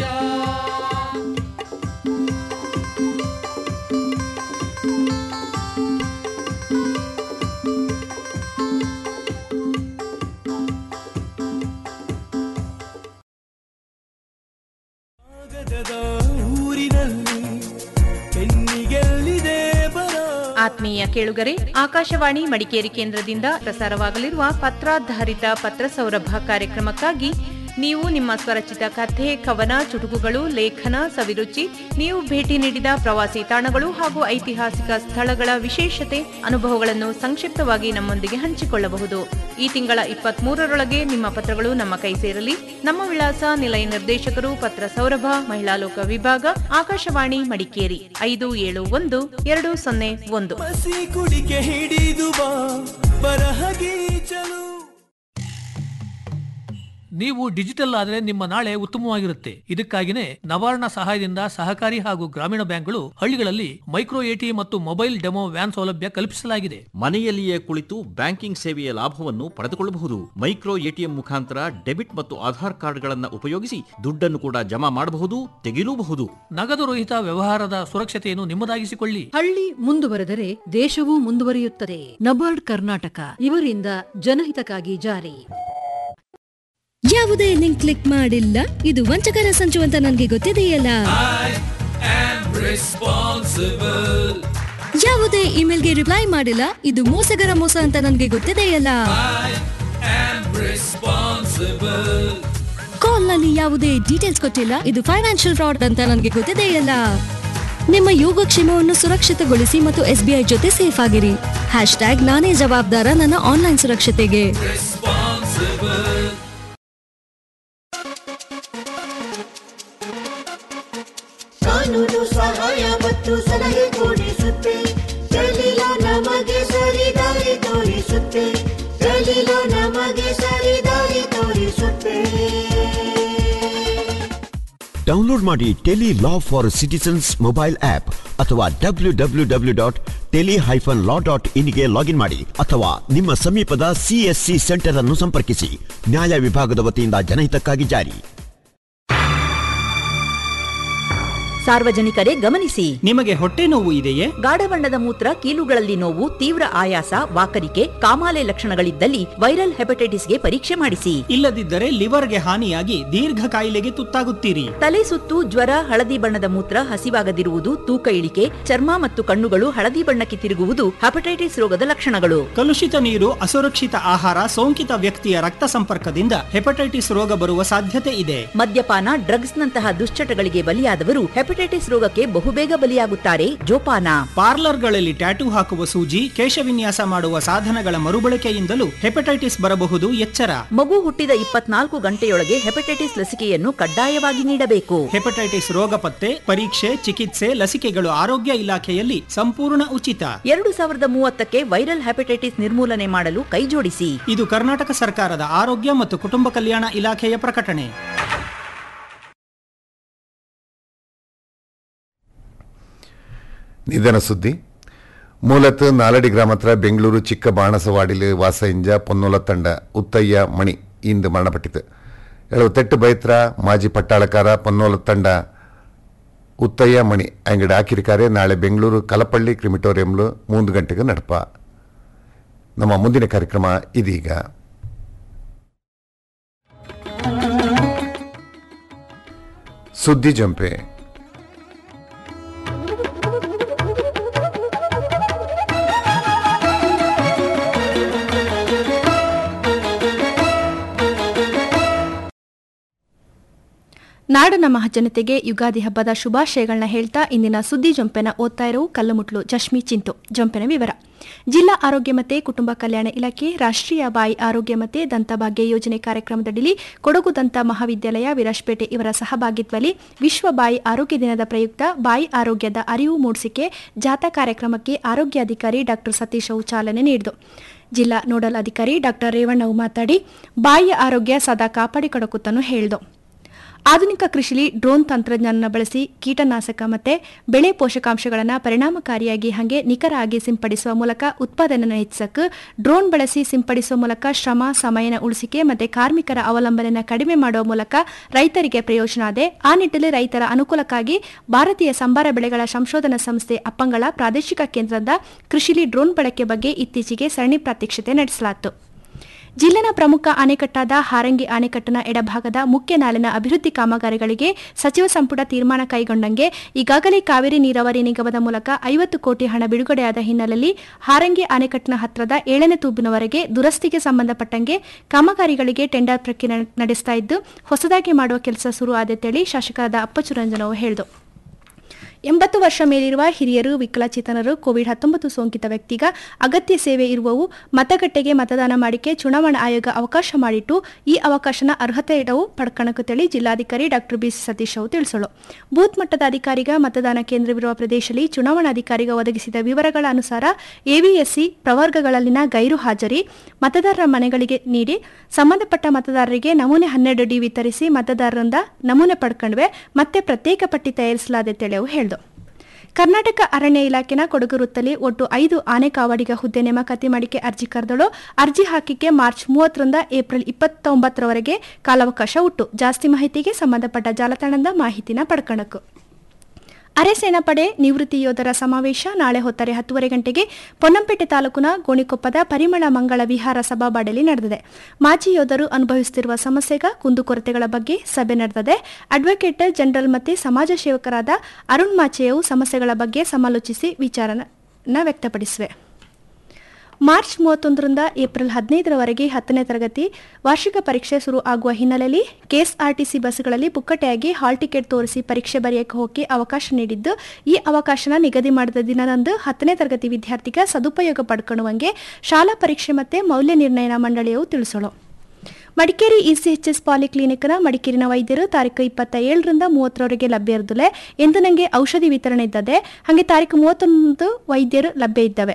S12: ಊರಿನಲ್ಲಿ ಬೆನ್ನಿಗೆಲ್ಲಿದೆ ಬರ
S7: ಆತ್ಮೀಯ ಕೇಳುಗರೆ ಆಕಾಶವಾಣಿ ಮಡಿಕೇರಿ ಕೇಂದ್ರದಿಂದ ಪ್ರಸಾರವಾಗಲಿರುವ ಪತ್ರಾಧಾರಿತ ಪತ್ರ ಸೌರಭ ಕಾರ್ಯಕ್ರಮಕ್ಕಾಗಿ ನೀವು ನಿಮ್ಮ ಸ್ವರಚಿತ ಕಥೆ ಕವನ ಚುಟುಕುಗಳು ಲೇಖನ ಸವಿರುಚಿ ನೀವು ಭೇಟಿ ನೀಡಿದ ಪ್ರವಾಸಿ ತಾಣಗಳು ಹಾಗೂ ಐತಿಹಾಸಿಕ ಸ್ಥಳಗಳ ವಿಶೇಷತೆ ಅನುಭವಗಳನ್ನು ಸಂಕ್ಷಿಪ್ತವಾಗಿ ನಮ್ಮೊಂದಿಗೆ ಹಂಚಿಕೊಳ್ಳಬಹುದು ಈ ತಿಂಗಳ ಇಪ್ಪತ್ತ್ ಮೂರರೊಳಗೆ ನಿಮ್ಮ ಪತ್ರಗಳು ನಮ್ಮ ಕೈ ಸೇರಲಿ ನಮ್ಮ ವಿಳಾಸ ನಿಲಯ ನಿರ್ದೇಶಕರು ಪತ್ರ ಸೌರಭ ಮಹಿಳಾ ಲೋಕ ವಿಭಾಗ ಆಕಾಶವಾಣಿ ಮಡಿಕೇರಿ ಐದು ಏಳು ಒಂದು ಎರಡು ಸೊನ್ನೆ ಒಂದು
S12: ಹಸಿ ಕುಡಿಕೆ ಹಿಡಿದು ಬಾ ಬರಹಗೀಚಲು
S13: ನೀವು ಡಿಜಿಟಲ್ ಆದರೆ ನಿಮ್ಮ ನಾಳೆ ಉತ್ತಮವಾಗಿರುತ್ತೆ ಇದಕ್ಕಾಗಿನೇ ನವಾರ್ಣ ಸಹಾಯದಿಂದ ಸಹಕಾರಿ ಹಾಗೂ ಗ್ರಾಮೀಣ ಬ್ಯಾಂಕ್ಗಳು ಹಳ್ಳಿಗಳಲ್ಲಿ ಮೈಕ್ರೋ ಎಟಿ ಮತ್ತು ಮೊಬೈಲ್ ಡೆಮೋ ವ್ಯಾನ್ ಸೌಲಭ್ಯ ಕಲ್ಪಿಸಲಾಗಿದೆ
S14: ಮನೆಯಲ್ಲಿಯೇ ಕುಳಿತು ಬ್ಯಾಂಕಿಂಗ್ ಸೇವೆಯ ಲಾಭವನ್ನು ಪಡೆದುಕೊಳ್ಳಬಹುದು ಮೈಕ್ರೋ ಎಟಿಎಂ ಮುಖಾಂತರ ಡೆಬಿಟ್ ಮತ್ತು ಆಧಾರ್ ಕಾರ್ಡ್ಗಳನ್ನು ಉಪಯೋಗಿಸಿ ದುಡ್ಡನ್ನು ಕೂಡ ಜಮಾ ಮಾಡಬಹುದು ತೆಗೆಯಲೂಬಹುದು
S13: ನಗದು ರಹಿತ ವ್ಯವಹಾರದ ಸುರಕ್ಷತೆಯನ್ನು ನಿಮ್ಮದಾಗಿಸಿಕೊಳ್ಳಿ
S15: ಹಳ್ಳಿ ಮುಂದುವರೆದರೆ ದೇಶವೂ ಮುಂದುವರಿಯುತ್ತದೆ ನಬಾರ್ಡ್ ಕರ್ನಾಟಕ ಇವರಿಂದ ಜನಹಿತಕ್ಕಾಗಿ ಜಾರಿ
S16: ಯಾವುದೇ ಲಿಂಕ್ ಕ್ಲಿಕ್ ಮಾಡಿಲ್ಲ ಇದು ವಂಚಕರ ಸಂಚು ಅಂತ ನನಗೆ ಗೊತ್ತಿದೆಯಲ್ಲ
S12: ರೆಸ್ಪಾನ್ಸಿಬಲ್
S16: ಯಾವುದೇ ಇಮೇಲ್ಗೆ ರಿಪ್ಲೈ ಮಾಡಿಲ್ಲ ಇದು ಮೋಸಗರ ಮೋಸ ಅಂತ ನನಗೆ ಗೊತ್ತಿದೆಯಲ್ಲ
S12: ರೆಸ್ಪಾನ್ಸಿಬಲ್
S16: ಕಾಲ್ನಲ್ಲಿ ಯಾವುದೇ ಡೀಟೇಲ್ಸ್ ಕೊಟ್ಟಿಲ್ಲ ಇದು ಫೈನಾನ್ಷಿಯಲ್ ಫ್ರಾಡ್ ಅಂತ ನನಗೆ ಗೊತ್ತಿದೆಯಲ್ಲ ನಿಮ್ಮ ಯೋಗಕ್ಷೇಮವನ್ನು ಸುರಕ್ಷಿತಗೊಳಿಸಿ ಮತ್ತು ಎಸ್ಬಿಐ ಜೊತೆ ಸೇಫ್ ಆಗಿರಿ ಹ್ಯಾಶ್ ಟ್ಯಾಗ್ ನಾನೇ ಜವಾಬ್ದಾರ ನನ್ನ ಆನ್ಲೈನ್ ಸುರಕ್ಷತೆಗೆ
S12: ರೆಸ್ಪಾನ್ಸಿಬಲ್
S9: ಕಾನೂನು ಸಹಾಯ ಮತ್ತು ಸಲಹೆ ಕೊಡಿಸುತ್ತೆ ದಲಿಲ ನಮಗೆ ಸರಿದಾರಿ ತೋರಿಸುತ್ತೆ ದಲಿಲ ನಮಗೆ ಸರಿದಾರಿ ತೋರಿಸುತ್ತೆ
S17: ಡೌನ್ಲೋಡ್ ಮಾಡಿ tele law for citizens mobile app ಅಥವಾ W W W dot tele hyphen law dot ಇನ್ಗೆ ಲಾಗಿನ್ ಮಾಡಿ ಅಥವಾ ನಿಮ್ಮ ಸಮೀಪದ ಸಿಎಸ್ಸಿ ಸೆಂಟರ್ ಅನ್ನು ಸಂಪರ್ಕಿಸಿ ನ್ಯಾಯ ವಿಭಾಗದ ವತಿಯಿಂದ ಜನಹಿತಕ್ಕಾಗಿ ಜಾರಿ
S3: ಸಾರ್ವಜನಿಕರೇ ಗಮನಿಸಿ
S18: ನಿಮಗೆ ಹೊಟ್ಟೆ ನೋವು ಇದೆಯೇ
S3: ಗಾಢ ಬಣ್ಣದ ಮೂತ್ರ ಕೀಲುಗಳಲ್ಲಿ ನೋವು ತೀವ್ರ ಆಯಾಸ ವಾಕರಿಕೆ ಕಾಮಾಲೆ ಲಕ್ಷಣಗಳಿದ್ದಲ್ಲಿ ವೈರಲ್ ಹೆಪಟೈಟಿಸ್ಗೆ ಪರೀಕ್ಷೆ ಮಾಡಿಸಿ
S18: ಇಲ್ಲದಿದ್ದರೆ ಲಿವರ್ಗೆ ಹಾನಿಯಾಗಿ ದೀರ್ಘ ಕಾಯಿಲೆಗೆ ತುತ್ತಾಗುತ್ತೀರಿ
S3: ತಲೆ ಸುತ್ತು ಜ್ವರ ಹಳದಿ ಬಣ್ಣದ ಮೂತ್ರ ಹಸಿವಾಗದಿರುವುದು ತೂಕ ಇಳಿಕೆ ಚರ್ಮ ಮತ್ತು ಕಣ್ಣುಗಳು ಹಳದಿ ಬಣ್ಣಕ್ಕೆ ತಿರುಗುವುದು ಹೆಪಟೈಟಿಸ್ ರೋಗದ ಲಕ್ಷಣಗಳು
S18: ಕಲುಷಿತ ನೀರು ಅಸುರಕ್ಷಿತ ಆಹಾರ ಸೋಂಕಿತ ವ್ಯಕ್ತಿಯ ರಕ್ತ ಸಂಪರ್ಕದಿಂದ ಹೆಪಟೈಟಿಸ್ ರೋಗ ಬರುವ ಸಾಧ್ಯತೆ ಇದೆ
S3: ಮದ್ಯಪಾನ ಡ್ರಗ್ಸ್ ನಂತಹ ದುಶ್ಚಟಗಳಿಗೆ ಬಲಿಯಾದವರು ಹೆಪಟೈಟಿಸ್ ರೋಗಕ್ಕೆ ಬಹುಬೇಗ ಬಲಿಯಾಗುತ್ತಾರೆ ಜೋಪಾನ
S18: ಪಾರ್ಲರ್ಗಳಲ್ಲಿ ಟ್ಯಾಟೂ ಹಾಕುವ ಸೂಜಿ ಕೇಶವಿನ್ಯಾಸ ಮಾಡುವ ಸಾಧನಗಳ ಮರುಬಳಕೆಯಿಂದಲೂ ಹೆಪಟೈಟಿಸ್ ಬರಬಹುದು ಎಚ್ಚರ
S3: ಮಗು ಹುಟ್ಟಿದ ಇಪ್ಪತ್ನಾಲ್ಕು ಗಂಟೆಯೊಳಗೆ ಹೆಪಟೈಟಿಸ್ ಲಸಿಕೆಯನ್ನು ಕಡ್ಡಾಯವಾಗಿ ನೀಡಬೇಕು
S18: ಹೆಪಟೈಟಿಸ್ ರೋಗ ಪತ್ತೆ ಪರೀಕ್ಷೆ ಚಿಕಿತ್ಸೆ ಲಸಿಕೆಗಳು ಆರೋಗ್ಯ ಇಲಾಖೆಯಲ್ಲಿ ಸಂಪೂರ್ಣ ಉಚಿತ
S3: ಎರಡು ಸಾವಿರದ ಮೂವತ್ತಕ್ಕೆ ವೈರಲ್ ಹೆಪಟೈಟಿಸ್ ನಿರ್ಮೂಲನೆ ಮಾಡಲು ಕೈಜೋಡಿಸಿ
S18: ಇದು ಕರ್ನಾಟಕ ಸರ್ಕಾರದ ಆರೋಗ್ಯ ಮತ್ತು ಕುಟುಂಬ ಕಲ್ಯಾಣ ಇಲಾಖೆಯ ಪ್ರಕಟಣೆ
S2: ನಿಧನ ಸುದ್ದಿ ಮೂಲತಃ ನಾಲಡಿ ಗ್ರಾಮ ಹತ್ರ ಬೆಂಗಳೂರು ಚಿಕ್ಕ ಬಾಣಸವಾಡಿಲಿ ವಾಸ ಇಂಜ ಪೊನ್ನೊಲ ತಂಡ ಉತ್ತಯ್ಯ ಮಣಿ ಇಂದು ಮರಣಪಟ್ಟಿತು ಎಳವತ್ತೆಟ್ಟು ಬೈತ್ರ ಮಾಜಿ ಪಟ್ಟಾಳಕಾರ ಪೊನ್ನೋಲ ತಂಡ ಉತ್ತಯ್ಯ ಮಣಿ ಅಂಗಡಿ ಹಾಕಿರಿಕಾರೆ ನಾಳೆ ಬೆಂಗಳೂರು ಕಲಪಳ್ಳಿ ಕ್ರಿಮಿಟೋರಿಯಂಲು ಮೂರು ಗಂಟೆಗೆ ನಡಪ ನಮ್ಮ ಮುಂದಿನ ಕಾರ್ಯಕ್ರಮ ಇದೀಗ ಸುದ್ದಿ ಜಂಪೆ
S19: ನಾಡಿನ ಮಹಾಜನತೆಗೆ ಯುಗಾದಿ ಹಬ್ಬದ ಶುಭಾಶಯಗಳನ್ನ ಹೇಳ್ತಾ ಇಂದಿನ ಸುದ್ದಿ ಜಂಪೆನ ಓದ್ತಾ ಇರೋ ಕಲ್ಲುಮುಟ್ಲು ಜಶ್ಮಿ ಚಿಂತು ಜಂಪೆನ ವಿವರ ಜಿಲ್ಲಾ ಆರೋಗ್ಯ ಮತ್ತು ಕುಟುಂಬ ಕಲ್ಯಾಣ ಇಲಾಖೆ ರಾಷ್ಟ್ರೀಯ ಬಾಯಿ ಆರೋಗ್ಯ ಮತ್ತು ದಂತಭಾಗ್ಯ ಯೋಜನೆ ಕಾರ್ಯಕ್ರಮದಡಿ ಕೊಡಗು ದಂತ ಮಹಾವಿದ್ಯಾಲಯ ವಿರಾಜಪೇಟೆ ಇವರ ಸಹಭಾಗಿತ್ವದಲ್ಲಿ ವಿಶ್ವ ಬಾಯಿ ಆರೋಗ್ಯ ದಿನದ ಪ್ರಯುಕ್ತ ಬಾಯಿ ಆರೋಗ್ಯದ ಅರಿವು ಮೂಡಿಸಿಕೆ ಜಾಥಾ ಕಾರ್ಯಕ್ರಮಕ್ಕೆ ಆರೋಗ್ಯಾಧಿಕಾರಿ ಡಾಕ್ಟರ್ ಸತೀಶ್ ಅವು ಚಾಲನೆ ನೀಡಿದರು ಜಿಲ್ಲಾ ನೋಡಲ್ ಅಧಿಕಾರಿ ಡಾಕ್ಟರ್ ರೇವಣ್ಣವು ಮಾತಾಡಿ ಬಾಯಿಯ ಆರೋಗ್ಯ ಸದಾ ಕಾಪಾಡಿಕೊಡಕುತ್ತನು ಹೇಳಿದು ಆಧುನಿಕ ಕೃಷಿಲಿ ಡ್ರೋನ್ ತಂತ್ರಜ್ಞಾನ ಬಳಸಿ ಕೀಟನಾಶಕ ಮತ್ತೆ ಬೆಳೆ ಪೋಷಕಾಂಶಗಳನ್ನು ಪರಿಣಾಮಕಾರಿಯಾಗಿ ಹಾಗೆ ನಿಖರವಾಗಿ ಸಿಂಪಡಿಸುವ ಮೂಲಕ ಉತ್ಪಾದನೆಯನ್ನು ಹೆಚ್ಚಿಸಕ್ಕೆ ಡ್ರೋನ್ ಬಳಸಿ ಸಿಂಪಡಿಸುವ ಮೂಲಕ ಶ್ರಮ ಸಮಯನ ಉಳಿಸಿಕೆ ಮತ್ತೆ ಕಾರ್ಮಿಕರ ಅವಲಂಬನೆಯನ್ನು ಕಡಿಮೆ ಮಾಡುವ ಮೂಲಕ ರೈತರಿಗೆ ಪ್ರಯೋಜನ ಇದೆ ಆ ನಿಟ್ಟಿನಲ್ಲಿ ರೈತರ ಅನುಕೂಲಕ್ಕಾಗಿ ಭಾರತೀಯ ಸಂಬಾರ ಬೆಳೆಗಳ ಸಂಶೋಧನಾ ಸಂಸ್ಥೆ ಅಪ್ಪಂಗಳ ಪ್ರಾದೇಶಿಕ ಕೇಂದ್ರದ ಕೃಷಿಲಿ ಡ್ರೋನ್ ಬಳಕೆ ಬಗ್ಗೆ ಇತ್ತೀಚೆಗೆ ಸರಣಿ ಪ್ರಾತ್ಯಕ್ಷಿತೆ ನಡೆಸಲಾಯಿತು ಜಿಲ್ಲೆನ ಪ್ರಮುಖ ಅಣೆಕಟ್ಟಾದ ಹಾರಂಗಿ ಅಣೆಕಟ್ಟಿನ ಎಡಭಾಗದ ಮುಖ್ಯ ನಾಲಿನ ಅಭಿವೃದ್ಧಿ ಕಾಮಗಾರಿಗಳಿಗೆ ಸಚಿವ ಸಂಪುಟ ತೀರ್ಮಾನ ಕೈಗೊಂಡಂಗೆ ಈಗಾಗಲೇ ಕಾವೇರಿ ನೀರಾವರಿ ನಿಗಮದ ಮೂಲಕ ಐವತ್ತು ಕೋಟಿ ಹಣ ಬಿಡುಗಡೆಯಾದ ಹಿನ್ನೆಲೆಯಲ್ಲಿ ಹಾರಂಗಿ ಅಣೆಕಟ್ಟಿನ ಹತ್ರದ ಏಳನೇ ತೂಬಿನವರೆಗೆ ದುರಸ್ತಿಗೆ ಸಂಬಂಧಪಟ್ಟಂಗೆ ಕಾಮಗಾರಿಗಳಿಗೆ ಟೆಂಡರ್ ಪ್ರಕ್ರಿಯೆ ನಡೆಸ್ತಾ ಇದ್ದು ಹೊಸದಾಗಿ ಮಾಡುವ ಕೆಲಸ ಶುರು ಆದೆಂತೇಳಿ ಶಾಸಕರಾದ ಅಪ್ಪಚುರಂಜನವು ಹೇಳಿದರು ಎಂಬತ್ತು ವರ್ಷ ಮೇಲಿರುವ ಹಿರಿಯರು ವಿಕಲಚೇತನರು ಕೋವಿಡ್ ಹತ್ತೊಂಬತ್ತು ಸೋಂಕಿತ ವ್ಯಕ್ತಿಗ ಅಗತ್ಯ ಸೇವೆ ಇರುವವು ಮತಗಟ್ಟೆಗೆ ಮತದಾನ ಮಾಡಿಕೆ ಚುನಾವಣಾ ಆಯೋಗ ಅವಕಾಶ ಮಾಡಿಟ್ಟು ಈ ಅವಕಾಶನ ಅರ್ಹತೆ ಇಡವು ಪಡ್ಕಣಕುತ್ತೇಳಿ ಜಿಲ್ಲಾಧಿಕಾರಿ ಡಾಕ್ಟರ್ ಬಿಸಿ ಸತೀಶ್ ಅವು ತಿಳಿಸಲು ಬೂತ್ ಮಟ್ಟದ ಅಧಿಕಾರಿಗ ಮತದಾನ ಕೇಂದ್ರವಿರುವ ಪ್ರದೇಶದಲ್ಲಿ ಚುನಾವಣಾಧಿಕಾರಿಗ ಒದಗಿಸಿದ ವಿವರಗಳ ಅನುಸಾರ ಎವಿಎಸ್ಸಿ ಪ್ರವರ್ಗಗಳಲ್ಲಿನ ಗೈರು ಹಾಜರಿ ಮತದಾರರ ಮನೆಗಳಿಗೆ ನೀಡಿ ಸಂಬಂಧಪಟ್ಟ ಮತದಾರರಿಗೆ ನಮೂನೆ ಹನ್ನೆರಡು ಡಿ ವಿತರಿಸಿ ಮತದಾರರಿಂದ ನಮೂನೆ ಪಡ್ಕೊಂಡ್ವೆ ಮತ್ತೆ ಪ್ರತ್ಯೇಕ ಪಟ್ಟಿ ತಯಾರಿಸಲಾದೆಂತೇಳಿ ಅವು ಹೇಳಿದು ಕರ್ನಾಟಕ ಅರಣ್ಯ ಇಲಾಖೆನ ಕೊಡಗು ವೃತ್ತದಲ್ಲಿ ಒಟ್ಟು ಐದು ಆನೆ ಕಾವಡಿಗ ಹುದ್ದೆ ನೇಮಕಾತಿ ಮಾಡಿಕೆ ಅರ್ಜಿ ಕರೆದಳು ಅರ್ಜಿ ಹಾಕಿಕೆ ಮಾರ್ಚ್ ಮೂವತ್ತರಿಂದ ಏಪ್ರಿಲ್ ಇಪ್ಪತ್ತೊಂಬತ್ತರವರೆಗೆ ಕಾಲಾವಕಾಶ ಉಟ್ಟು ಜಾಸ್ತಿ ಮಾಹಿತಿಗೆ ಸಂಬಂಧಪಟ್ಟ ಜಾಲತಾಣದ ಮಾಹಿತಿನ ಪಡ್ಕಣಕು ಅರೆ ಸೇನಾಪಡೆ ನಿವೃತ್ತಿ ಯೋಧರ ಸಮಾವೇಶ ನಾಳೆ ಹೊತ್ತರೆ ಹತ್ತುವರೆ ಗಂಟೆಗೆ ಪೊನ್ನಂಪೇಟೆ ತಾಲೂಕಿನ ಗೋಣಿಕೊಪ್ಪದ ಪರಿಮಳ ಮಂಗಳ ವಿಹಾರ ಸಭಾಬಾಡಲಿ ನಡೆದಿದೆ ಮಾಜಿ ಯೋಧರು ಅನುಭವಿಸುತ್ತಿರುವ ಸಮಸ್ಯೆಗ ಕುಂದುಕೊರತೆಗಳ ಬಗ್ಗೆ ಸಭೆ ನಡೆದಿದೆ ಅಡ್ವೊಕೇಟ್ ಜನರಲ್ ಮತ್ತು ಸಮಾಜ ಸೇವಕರಾದ ಅರುಣ್ ಮಾಚೆಯವು ಸಮಸ್ಯೆಗಳ ಬಗ್ಗೆ ಸಮಾಲೋಚಿಸಿ ವಿಚಾರನ ವ್ಯಕ್ತಪಡಿಸಿವೆ ಮಾರ್ಚ್ ಮೂವತ್ತೊಂದರಿಂದ ಏಪ್ರಿಲ್ ಹದಿನೈದರವರೆಗೆ ಹತ್ತನೇ ತರಗತಿ ವಾರ್ಷಿಕ ಪರೀಕ್ಷೆ ಶುರು ಆಗುವ ಹಿನ್ನೆಲೆಯಲ್ಲಿ ಕೆಎಸ್ಆರ್ಟಿಸಿ ಬಸ್ಗಳಲ್ಲಿ ಪುಕ್ಕಟೆಯಾಗಿ ಹಾಲ್ ಟಿಕೆಟ್ ತೋರಿಸಿ ಪರೀಕ್ಷೆ ಬರೆಯಕ್ಕೆ ಹೋಗಿ ಅವಕಾಶ ನೀಡಿದ್ದು ಈ ಅವಕಾಶನ ನಿಗದಿ ಮಾಡಿದ ದಿನದಂದು ಹತ್ತನೇ ತರಗತಿ ವಿದ್ಯಾರ್ಥಿಗ ಸದುಪಯೋಗ ಪಡ್ಕೊಳ್ಳುವಂಗೆ ಶಾಲಾ ಪರೀಕ್ಷೆ ಮತ್ತು ಮೌಲ್ಯ ನಿರ್ಣಯನ ಮಂಡಳಿಯು ತಿಳಿಸೋಳು ಮಡಿಕೇರಿ ಇಸಿಎಚ್ಎಸ್ ಪಾಲಿಕ್ಲಿನಿಕ್ನ ಮಡಿಕೇರಿನ ವೈದ್ಯರು ತಾರೀಕು ಇಪ್ಪತ್ತ ಏಳರಿಂದ ಮೂವತ್ತರವರೆಗೆ ಲಭ್ಯ ಇರದಿಲ್ಲ ಎಂದು ನನಗೆ ಔಷಧಿ ವಿತರಣೆ ಇದ್ದದೆ ಹಾಗೆ ತಾರೀಕು ಮೂವತ್ತೊಂದು ವೈದ್ಯರು ಲಭ್ಯ ಇದ್ದಾವೆ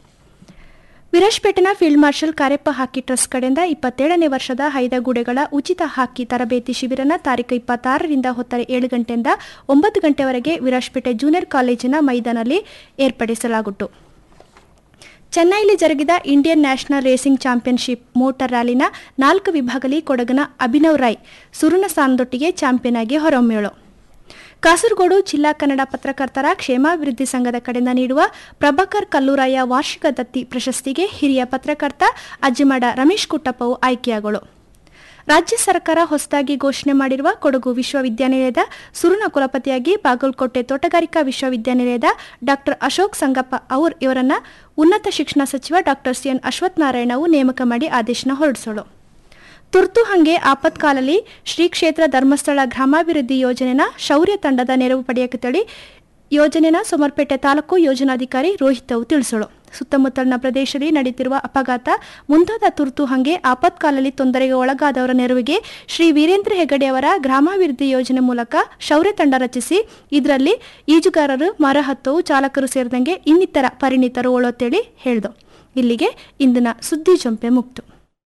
S19: ವಿರಾಜ್ಪೇಟೆನ field marshal Cariappa hockey trust ಕಡೆಯಿಂದ ಇಪ್ಪತ್ತೇಳನೇ ವರ್ಷದ ಹೈದಗೂಡೆಗಳ ಉಚಿತ ಹಾಕಿ ತರಬೇತಿ ಶಿಬಿರನ ತಾರೀಕು ಇಪ್ಪತ್ತಾರರಿಂದ ಹೊತ್ತರೆ ಏಳು ಗಂಟೆಯಿಂದ ಒಂಬತ್ತು ಗಂಟೆವರೆಗೆ ವಿರಾಜ್ಪೇಟೆ ಜೂನಿಯರ್ ಕಾಲೇಜಿನ ಮೈದಾನಲ್ಲಿ ಏರ್ಪಡಿಸಲಾಗುತ್ತು ಚೆನ್ನೈಲಿ ಜರುಗಿದ Indian national racing championship motor ರ್ಯಾಲಿನ ನಾಲ್ಕು ವಿಭಾಗದಲ್ಲಿ ಕೊಡಗಿನ ಅಭಿನವ್ ರಾಯ್ ಸುರುಣ ಸ್ಥಾನದೊಟ್ಟಿಗೆ ಚಾಂಪಿಯನ್ ಆಗಿ ಹೊರಹೊಮ್ಮೇಳು ಕಾಸರಗೋಡು ಜಿಲ್ಲಾ ಕನ್ನಡ ಪತ್ರಕರ್ತರ ಕ್ಷೇಮಾಭಿವೃದ್ಧಿ ಸಂಘದ ಕಡೆಯಿಂದ ನೀಡುವ ಪ್ರಭಾಕರ್ ಕಲ್ಲೂರಾಯ ವಾರ್ಷಿಕ ದತ್ತಿ ಪ್ರಶಸ್ತಿಗೆ ಹಿರಿಯ ಪತ್ರಕರ್ತ ಅಜ್ಜಿಮಾಡ ರಮೇಶ್ ಕುಟ್ಟಪ್ಪವು ಆಯ್ಕೆಯಾಗಳು ರಾಜ್ಯ ಸರ್ಕಾರ ಹೊಸದಾಗಿ ಘೋಷಣೆ ಮಾಡಿರುವ ಕೊಡಗು ವಿಶ್ವವಿದ್ಯಾನಿಲಯದ ಸುರುಣ ಕುಲಪತಿಯಾಗಿ ಬಾಗಲಕೋಟೆ ತೋಟಗಾರಿಕಾ ವಿಶ್ವವಿದ್ಯಾನಿಲಯದ ಡಾಕ್ಟರ್ ಅಶೋಕ್ ಸಂಗಪ್ಪ ಅವ್ರ ಇವರನ್ನ ಉನ್ನತ ಶಿಕ್ಷಣ ಸಚಿವ ಡಾಕ್ಟರ್ ಸಿಎನ್ ಅಶ್ವಥ್ ನಾರಾಯಣವು ನೇಮಕ ಮಾಡಿ ಆದೇಶನ ಹೊರಡಿಸೋಳು ತುರ್ತು ಹಂಗೆ ಆಪತ್ಕಾಲಲ್ಲಿ ಶ್ರೀ ಕ್ಷೇತ್ರ ಧರ್ಮಸ್ಥಳ ಗ್ರಾಮಾಭಿವೃದ್ಧಿ ಯೋಜನೆನ ಶೌರ್ಯ ತಂಡದ ನೆರವು ಪಡೆಯಕತ್ತೇಳಿ ಯೋಜನೆನ ಸೋಮರ್ಪೇಟೆ ತಾಲೂಕು ಯೋಜನಾಧಿಕಾರಿ ರೋಹಿತ್ ಅವು ತಿಳಿಸೋಳು ಸುತ್ತಮುತ್ತಲಿನ ಪ್ರದೇಶದಲ್ಲಿ ನಡೆಯುತ್ತಿರುವ ಅಪಘಾತ ಮುಂತಾದ ತುರ್ತು ಹಂಗೆ ಆಪತ್ಕಾಲದಲ್ಲಿ ತೊಂದರೆಗೆ ಒಳಗಾದವರ ನೆರವಿಗೆ ಶ್ರೀ ವೀರೇಂದ್ರ ಹೆಗಡೆ ಅವರ ಗ್ರಾಮಾಭಿವೃದ್ಧಿ ಯೋಜನೆ ಮೂಲಕ ಶೌರ್ಯ ತಂಡ ರಚಿಸಿ ಇದರಲ್ಲಿ ಈಜುಗಾರರು ಮರ ಹತ್ತವು ಚಾಲಕರು ಸೇರಿದಂಗೆ ಇನ್ನಿತರ ಪರಿಣಿತರು ಒಳತೇಳಿ ಹೇಳಿದು ಇಲ್ಲಿಗೆ ಇಂದಿನ ಸುದ್ದಿ ಜಂಪೆ ಮುಕ್ತು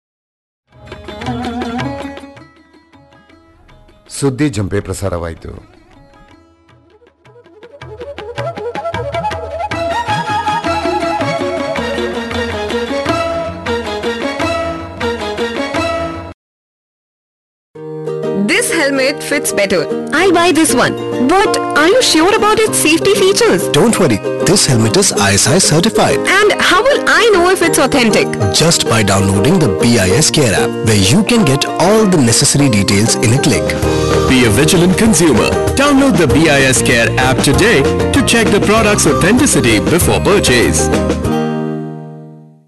S2: ಸುದ್ದಿ ಜಂಪೆ ಪ್ರಸಾರವಾಯಿತು
S20: This helmet fits better. I'll buy this one. But are you sure about its safety features?
S21: Don't worry, this helmet is ISI certified.
S20: And how will I know if it's authentic?
S21: Just by downloading the BIS Care app, where you can get all the necessary details in a click.
S22: Be a vigilant consumer. Download the BIS Care app today to check the product's authenticity before purchase.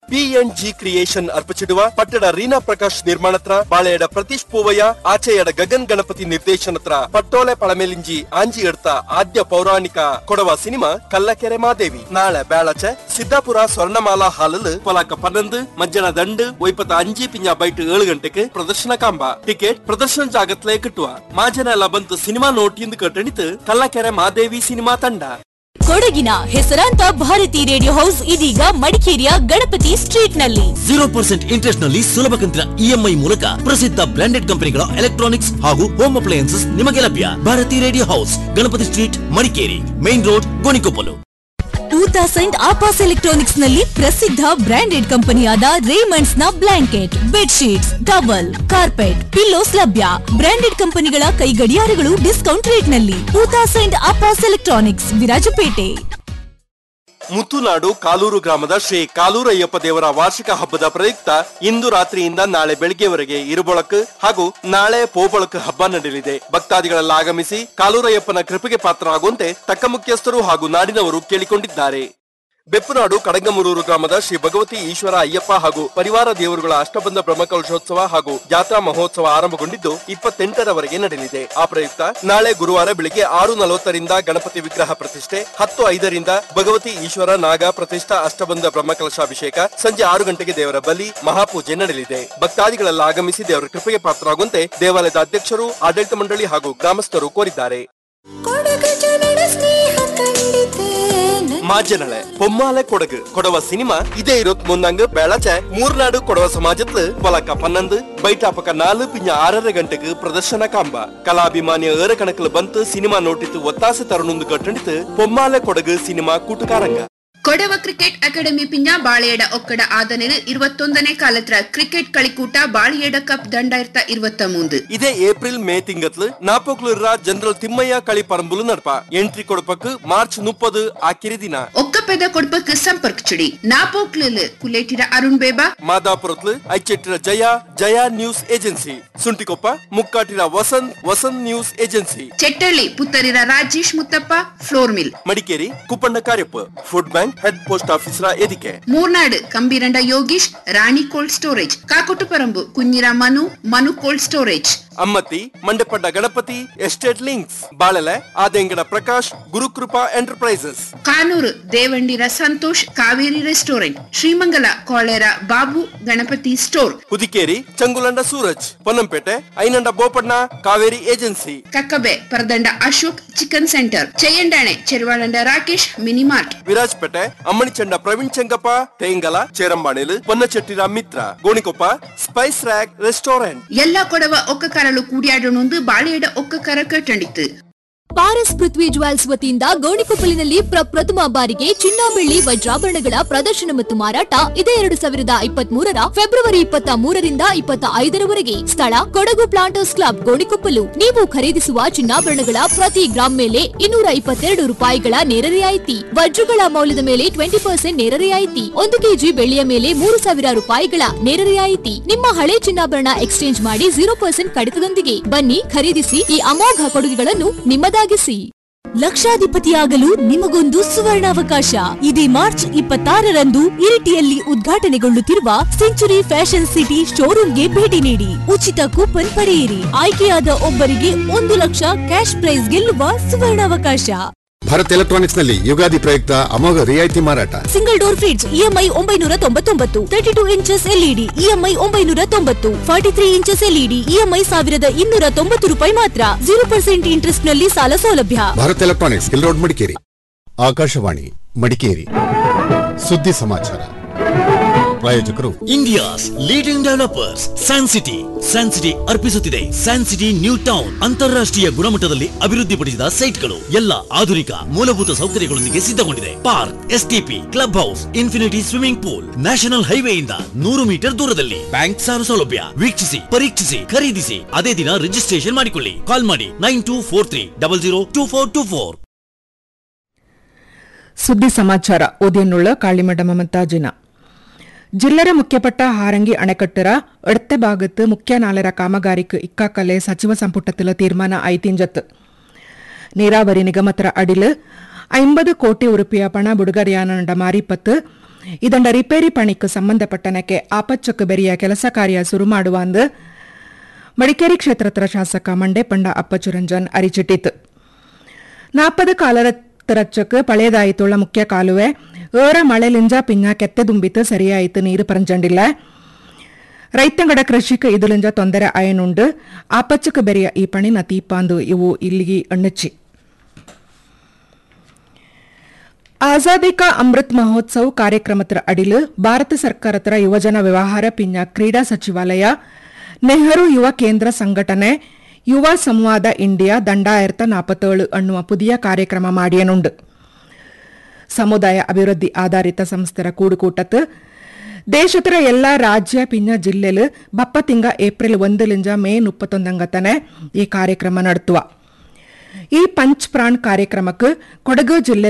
S1: PNG creation ಅರ್ಪಿಸಿಡುವ ಪಟ್ಟಣ ರೀನಾ ಪ್ರಕಾಶ್ ನಿರ್ಮಾಣತ್ರ ಬಾಳೆಯಡ ಪ್ರತೀಶ್ ಪೂವಯ್ಯ ಆಚೆಯಡ ಗಗನ್ ಗಣಪತಿ ನಿರ್ದೇಶನತ್ರ ಪಟ್ಟೋಲೆ ಪಳಮೆಲಿಂಜಿ ಆಂಜಿ ಎಡ್ತ ಆದ್ಯ ಪೌರಾಣಿಕ ಕೊಡವ ಸಿನಿಮಾ ಕಲ್ಲಕೆರೆ ಮಾದೇವಿ ನಾಳೆ ಬೇಳಚೆ ಸಿದ್ದಾಪುರ ಸ್ವರ್ಣಮಾಲಾ ಹಾಲಲ್ ಪೊಲಾಕ ಪನ್ನೊಂದು ಮಜ್ಜನ ದಂಡು ಒಯ್ಪತ್ತ ಅಂಜಿ ಪಿಂಜ ಬೈಟ್ ಏಳು ಗಂಟೆಗೆ ಪ್ರದರ್ಶನ ಕಾಂಬ ಟಿಕೆಟ್ ಪ್ರದರ್ಶನ ಜಾಗತ್ಲೆ ಕಿಟ್ಟುವ ಮಾಜನ ಎಲ್ಲ ಬಂತು ಸಿನಿಮಾ ನೋಟಿಂದು ಕಟ್ಟಣಿತು ಕಲ್ಲಕೆರೆ ಮಾದೇವಿ ಸಿನಿಮಾ ತಂಡ
S3: ಕೊಡಗಿನ ಹೆಸರಾಂತ ಭಾರತಿ ರೇಡಿಯೋ ಹೌಸ್ ಇದೀಗ ಮಡಿಕೇರಿಯ ಗಣಪತಿ ಸ್ಟ್ರೀಟ್ ನಲ್ಲಿ
S4: ಜೀರೋ ಪರ್ಸೆಂಟ್ ಇಂಟ್ರೆಸ್ಟ್ ನಲ್ಲಿ ಸುಲಭ ಕಂತಿನ ಇಎಂಐ ಮೂಲಕ ಪ್ರಸಿದ್ಧ ಬ್ರಾಂಡೆಡ್ ಕಂಪನಿಗಳ ಎಲೆಕ್ಟ್ರಾನಿಕ್ಸ್ ಹಾಗೂ ಹೋಮ್ ಅಪ್ಲಯನ್ಸಸ್ ನಿಮಗೆ ಲಭ್ಯ Bharati radio house Ganapathi street Madikeri main road Gonikoppal
S3: two thousand ಆಪಾಸ್ ಎಲೆಕ್ಟ್ರಾನಿಕ್ಸ್ ನಲ್ಲಿ ಪ್ರಸಿದ್ಧ ಬ್ರಾಂಡೆಡ್ ಕಂಪನಿಯಾದ ರೇಮಂಡ್ಸ್ ನ blanket bedsheets towel carpet pillows ಲಭ್ಯ ಬ್ರಾಂಡೆಡ್ ಕಂಪನಿಗಳ ಕೈ ಗಡಿಯಾರಗಳು ಡಿಸ್ಕೌಂಟ್ ರೇಟ್ ನಲ್ಲಿ ಟೂ ತೌಸಂಡ್ ಆಪಾಸ್ ಎಲೆಕ್ಟ್ರಾನಿಕ್ಸ್ ವಿರಾಜಪೇಟೆ
S1: ಮುತ್ತುನಾಡು ಕಾಲೂರು ಗ್ರಾಮದ ಶ್ರೀ ಕಾಲೂರಯ್ಯಪ್ಪ ದೇವರ ವಾರ್ಷಿಕ ಹಬ್ಬದ ಪ್ರಯುಕ್ತ ಇಂದು ರಾತ್ರಿಯಿಂದ ನಾಳೆ ಬೆಳಗ್ಗೆವರೆಗೆ ಇರುಬೊಳಕು ಹಾಗೂ ನಾಳೆ ಪೋಬಳಕು ಹಬ್ಬ ನಡೆಯಲಿದೆ ಭಕ್ತಾದಿಗಳೆಲ್ಲ ಆಗಮಿಸಿ ಕಾಲೂರಯ್ಯಪ್ಪನ ಕೃಪೆಗೆ ಪಾತ್ರರಾಗುವಂತೆ ತಕ್ಕ ಮುಖ್ಯಸ್ಥರು ಹಾಗೂ ನಾಡಿನವರು ಕೇಳಿಕೊಂಡಿದ್ದಾರೆ ಬೆಪ್ಪನಾಡು ಕಡಂಗಮೂರೂರು ಗ್ರಾಮದ ಶ್ರೀ ಭಗವತಿ ಈಶ್ವರ ಅಯ್ಯಪ್ಪ ಹಾಗೂ ಪರಿವಾರ ದೇವರುಗಳ ಅಷ್ಟಬಂಧ ಬ್ರಹ್ಮಕಲಶೋತ್ಸವ ಹಾಗೂ ಜಾತ್ರಾ ಮಹೋತ್ಸವ ಆರಂಭಗೊಂಡಿದ್ದು ಇಪ್ಪತ್ತೆಂಟರವರೆಗೆ ನಡೆಯಲಿದೆ ಆ ಪ್ರಯುಕ್ತ ನಾಳೆ ಗುರುವಾರ ಬೆಳಿಗ್ಗೆ ಆರು ನಲವತ್ತರಿಂದ ಗಣಪತಿ ವಿಗ್ರಹ ಪ್ರತಿಷ್ಠೆ ಹತ್ತು ಐದರಿಂದ ಭಗವತಿ ಈಶ್ವರ ನಾಗ ಪ್ರತಿಷ್ಠಾ ಅಷ್ಟಬಂಧ ಬ್ರಹ್ಮಕಲಶಾಭಿಷೇಕ ಸಂಜೆ ಆರು ಗಂಟೆಗೆ ದೇವರ ಬಲಿ ಮಹಾಪೂಜೆ ನಡೆಯಲಿದೆ ಭಕ್ತಾದಿಗಳೆಲ್ಲ ಆಗಮಿಸಿ ದೇವರ ಕೃಪೆಗೆ ಪಾತ್ರರಾಗುವಂತೆ ದೇವಾಲಯದ ಅಧ್ಯಕ್ಷರು ಆಡಳಿತ ಮಂಡಳಿ ಹಾಗೂ ಗ್ರಾಮಸ್ಥರು ಕೋರಿದ್ದಾರೆ ಮಾಜನಳೆ ಪೊಮ್ಮಾಲೆ ಕೊಡಗು ಕೊಡವ ಸಿನಿಮಾ ಇದೇ ಇರೋತ್ ಮುನ್ನಂಗ್ ಬೆಳಚೆ ಮೂರ್ನಾಡು ಕೊಡವ ಸಮಾಜತ್ಲು ಪೊಲಕ ಪನ್ನೊಂದು ಬೈಟಾಪಕ ನಾಲು ಪಿಂಜ ಆರರ ಗಂಟೆಗೆ ಪ್ರದರ್ಶನ ಕಾಂಬ ಕಲಾಭಿಮಾನಿಯ ಏರ ಕಣಕಲು ಬಂತು ಸಿನಿಮಾ ನೋಟಿತ್ತು ಒತ್ತಾಸೆ ತರುಣೊಂದು ಗಟ್ಟಣಿತು ಪೊಮ್ಮಾಲೆ ಕೊಡಗು ಸಿನಿಮಾ ಕೂಟುಕಾರಂಗ
S23: ಕೊಡವ ಕ್ರಿಕೆಟ್ ಅಕಾಡೆಮಿ ಪಿಂಜ ಬಾಳೆಯಡ ಒಕ್ಕಡ ಆದನೆಲ್ இருபத்தொந்தನೇ ಕಾಲತ್ರ ಕ್ರಿಕೆಟ್ களிக்கூட்ட ಬಾಳೆಯಡ ಕಪ್ ದಂಡಾಯಿರತ இருபத்த மூந்து
S1: ಇದೇ ಏಪ್ರಿಲ್ ಮೇ ತಿಂಗತ್ಲು ನಾಪೋಕ್ಲೂರ ಜನರಲ್ ತಿಮ್ಮಯ್ಯ ಕಳಿ ಪರಂಬುಲು ನಡಪ ಎಂಟ್ರಿ ಕೊಡಪಕ್ ಮಾರ್ಚ್ ಮುಪ್ಪದು ಆಕಿರಿ ದಿನ
S23: ಒಕ್ಕಪೆದ ಕೊಡ್ಪಕ್ ಸಂಪರ್ಕ ಚಿಡಿ ನಾಪೋಕ್ಲಿಲ್ ಕುಲೇಟಿರ ಅರುಣ್ ಬೇಬಾ
S1: ಮಾದಾಪುರತ್ಲು Aichettira Jaya Jaya news agency Suntikoppa Mukkatira Vasanth Vasanth news agency
S23: Chettalli Puttarira Rajesh Muthappa flour mill
S1: Madikeri Kuppanna Kariappa food bank head post ಆಫೀಸರ ಎದಿಕೆ
S23: ಮೂರ್ನಾಡು ಕಂಬೀರಂಡ ಯೋಗೀಶ್ ರಾಣಿ ಕೋಲ್ಡ್ ಸ್ಟೋರೇಜ್ ಕಾಕೊಟ್ಟುಪರಂಬು ಕುഞ്ഞിರ Manu Manu cold storage
S1: Ammathi Mandapadda Ganapathi estate links Balele Adengada Prakash Gurukripa enterprises
S23: Kanoor Devandira Santosh Kaveri restaurant Srimangala Kolera Babu Ganapathi store
S1: Hudikeri ಚಂಗುಲಂಡ Suraj Ponnampet Ainanda Bopanna Kaveri agency
S23: Kakkabe Paradanda Ashok chicken centre Cheyyandane Cheruvalanda Rakesh mini mart
S1: Virajpet Ammanichanda Praveen Chengappa ತೇಂಗಲ ಚೇರಂಬಾಣಿಲು Ponnachettira Mitra Gonikoppa spice rack restaurant
S23: ಎಲ್ಲ ಕೊಡವ ಒಕ್ಕ ಕರಲು ಕೂಡಿಯಾಡೊಂದು ಬಾಳೆಯಡ ಒಕ್ಕ ಕರ ಕಟ್ಟಂಡಿತ್ತು
S16: ಪಾರಸ್ ಪೃಥ್ವಿ ಜ್ಯುವೆಲ್ಸ್ ವತಿಯಿಂದ ಗೋಣಿಕೊಪ್ಪಲಿನಲ್ಲಿ ಪ್ರಪ್ರಥಮ ಬಾರಿಗೆ ಚಿನ್ನ ಬೆಳ್ಳಿ ವಜ್ರಾಭರಣಗಳ ಪ್ರದರ್ಶನ ಮತ್ತು ಮಾರಾಟ ಇದೇ ಎರಡು ಸಾವಿರದ ಇಪ್ಪತ್ತ್ ಮೂರರ ಫೆಬ್ರವರಿ ಇಪ್ಪತ್ತ ಮೂರರಿಂದ ಇಪ್ಪತ್ತ ಐದರವರೆಗೆ ಸ್ಥಳ ಕೊಡಗು ಪ್ಲಾಂಟರ್ಸ್ ಕ್ಲಬ್ ಗೋಣಿಕೊಪ್ಪಲು ನೀವು ಖರೀದಿಸುವ ಚಿನ್ನಾಭರಣಗಳ ಪ್ರತಿ ಗ್ರಾಂ ಮೇಲೆ ಇನ್ನೂರ ಇಪ್ಪತ್ತೆರಡು ರೂಪಾಯಿಗಳ ನೇರ ರಿಯಾಯಿತಿ ವಜ್ರಗಳ ಮೌಲ್ಯದ ಮೇಲೆ ಟ್ವೆಂಟಿ ಪರ್ಸೆಂಟ್ ನೇರ ರಿಯಾಯಿತಿ ಒಂದು ಕೆಜಿ ಬೆಳ್ಳಿಯ ಮೇಲೆ ಮೂರು ಸಾವಿರ ರೂಪಾಯಿಗಳ ನೇರ ರಿಯಾಯಿತಿ ನಿಮ್ಮ ಹಳೆ ಚಿನ್ನಾಭರಣ ಎಕ್ಸ್ಚೇಂಜ್ ಮಾಡಿ ಜೀರೋ ಪರ್ಸೆಂಟ್ ಕಡಿತದೊಂದಿಗೆ ಬನ್ನಿ ಖರೀದಿಸಿ ಈ ಅಮೋಘ ಕೊಡುಗೆಗಳನ್ನು ನಿಮ್ಮದಾಗಿಸಿ ಲಕ್ಷಾಧಿಪತಿಯಾಗಲು ನಿಮಗೊಂದು ಸುವರ್ಣಾವಕಾಶ ಇದೇ ಮಾರ್ಚ್ ಇಪ್ಪತ್ತಾರರಂದು ಇರಿಟಿಯಲ್ಲಿ ಉದ್ಘಾಟನೆಗೊಳ್ಳುತ್ತಿರುವ ಸೆಂಚುರಿ ಫ್ಯಾಷನ್ ಸಿಟಿ ಶೋರೂಮ್ಗೆ ಭೇಟಿ ನೀಡಿ ಉಚಿತ ಕೂಪನ್ ಪಡೆಯಿರಿ ಆಯ್ಕೆಯಾದ ಒಬ್ಬರಿಗೆ ಒಂದು ಲಕ್ಷ ಕ್ಯಾಶ್ ಪ್ರೈಸ್ ಗೆಲ್ಲುವ ಸುವರ್ಣಾವಕಾಶ
S2: ಭಾರತ್ ಎಲೆಕ್ಟ್ರಾನಿಕ್ಸ್ ನಲ್ಲಿ ಯುಗಾದಿ ಪ್ರಯುಕ್ತ ಅಮೋಘ ರಿಯಾಯಿತಿ ಮಾರಾಟ
S16: ಸಿಂಗಲ್ ಡೋರ್ ಫ್ರಿಡ್ಜ್ ಇಎಂಐ ಒಂಬೈನೂರ ತೊಂಬತ್ತೊಂಬತ್ತು thirty two inches LED EMI ಒಂಬೈನೂರ ತೊಂಬತ್ತು forty three inches LED EMI ಸಾವಿರದ ಇನ್ನೂರ ತೊಂಬತ್ತು ರೂಪಾಯಿ ಮಾತ್ರ ಜೀರೋ ಪರ್ಸೆಂಟ್ ಇಂಟ್ರೆಸ್ಟ್ ನಲ್ಲಿ ಸಾಲ ಸೌಲಭ್ಯ
S2: Bharat electronics hill road Madikeri Akashvani Madikeri ಸುದ್ದಿ ಸಮಾಚಾರ ಪ್ರಾಯೋಜಕರು
S14: India's leading developers San city San city ಅರ್ಪಿಸುತ್ತಿದೆ ಸ್ಯಾನ್ ಸಿಟಿ ನ್ಯೂ ಟೌನ್ ಅಂತಾರಾಷ್ಟ್ರೀಯ ಗುಣಮಟ್ಟದಲ್ಲಿ ಅಭಿವೃದ್ಧಿಪಡಿಸಿದ ಸೈಟ್ಗಳು ಎಲ್ಲ ಆಧುನಿಕ ಮೂಲಭೂತ ಸೌಕರ್ಯಗಳೊಂದಿಗೆ ಸಿದ್ಧಗೊಂಡಿದೆ park STP club house infinity swimming pool national ಹೈವೇಯಿಂದ ನೂರು ಮೀಟರ್ ದೂರದಲ್ಲಿ ಬ್ಯಾಂಕ್ ಸಾಲ ಸೌಲಭ್ಯ ವೀಕ್ಷಿಸಿ ಪರೀಕ್ಷಿಸಿ ಖರೀದಿಸಿ ಅದೇ ದಿನ ರಿಜಿಸ್ಟ್ರೇಷನ್ ಮಾಡಿಕೊಳ್ಳಿ ಕಾಲ್ ಮಾಡಿ nine two four three double zero two four two four
S24: ಸುದ್ದಿ ಸಮಾಚಾರ ಓದಿಯನ್ನುಳ್ಳ ಕಾಳಿಮಡ ಮಮತಾಜಿನ ಜಿಲ್ಲರ ಮುಖ್ಯಪಟ್ಟ ಹಾರಂಗಿ ಅಣೆಕಟ್ಟರ ಎಡത്തെ ഭാഗത്ത് മുഖ്യ നാലര കാമഗാരിക്ക് ഇക്കാക്കലെ സಚಿವ ಸಂಪುಟത്തിലെ തീരുമാന ಐತಿಂಜತ್ ನೀರಾವರಿ ನಿಗಮತರ ಅಡಿಲು ಐಂಬದು ಕೋಟಿ ಉರುಪಿಯ ಪಣ ಬುಡುಗರಿಯಾನಂಡ ಮಾರಿಪತ್ತು ಇದೊಂಡ ರಿಪೇರಿ ಪಣಿக்கு ಸಂಬಂಧಪಟ್ಟನಕ್ಕೆ ಆಪಚ್ಚಕ್ಕೆ ಬೆರಿಯ ಕೆಲಸ ಕಾರ್ಯ ಶುರು ಮಾಡುವ ಅಂದು ಮಡಿಕೇರಿ ಶಾಸಕ ಮಂಡೆ ಪಂಡ ಅಪ್ಪಚುರಂಜನ್ ಅರಿಚಿಟ್ಟಿತು ನಾಪದ ಕಾಲರಚ್ಚಕ್ಕೆ ಪಳೆಯದಾಯಿತುಳ್ಳ ಮುಖ್ಯ ಕಾಲುವೆ ಏರ ಮಳೆಲಿಂಜ ಪಿಂಜ ಕೆತ್ತೆ ದುಂಬಿತು ಸರಿಯಾಯಿತು ನೀರು ಪರಂಜಂಡಿಲ್ಲ ರೈತಂಗಡ ಕೃಷಿಕ ಇದುಲಿಂಜ ತೊಂದರೆ ಅಯನುಂಡು ಆಪಚ್ಚಕ್ಕೆ ಬೆರೆಯ ಈ ಪಣಿನ ತೀಪಾಂದು ಇವು ಇಲ್ಲಿಗಿ ಅಣ್ಣಚ್ಚಿ ಆಜಾದಿ ಕಾ ಅಮೃತ್ ಮಹೋತ್ಸವ್ ಕಾರ್ಯಕ್ರಮದ ಅಡಿಲು ಭಾರತ ಸರ್ಕಾರತರ ಯುವಜನ ವ್ಯವಹಾರ ಪಿಂಜ ಕ್ರೀಡಾ ಸಚಿವಾಲಯ ನೆಹರು ಯುವ ಕೇಂದ್ರ ಸಂಘಟನೆ ಯುವ ಸಂವಾದ ಇಂಡಿಯಾ ದಂಡಾಯರ್ತ ನಾಪತ್ತೇಳು ಅನ್ನುವ ಪುದಿಯ ಕಾರ್ಯಕ್ರಮ ಮಾಡಿಯನುಂಡು ಸಮುದಾಯ ಅಭಿವೃದ್ಧಿ ಆಧಾರಿತ ಸಂಸ್ಥೆರ ಕೂಡುಕೂಟತ್ತು ದೇಶದ ಎಲ್ಲಾ ರಾಜ್ಯ ಪಿಂಜ ಜಿಲ್ಲೆಲು ಬಪ್ಪ ತಿಂಗ ಏಪ್ರಿಲ್ ಒಂದಲಿಂಜ ಮೇ ಮುಪ್ಪತ್ತೊಂದಂಗತನೆ ಈ ಕಾರ್ಯಕ್ರಮ ನಡೆಸುವ ಈ ಪಂಚ್ ಪ್ರಾಣ್ ಕಾರ್ಯಕ್ರಮಕ್ಕೆ ಕೊಡಗು ಜಿಲ್ಲೆ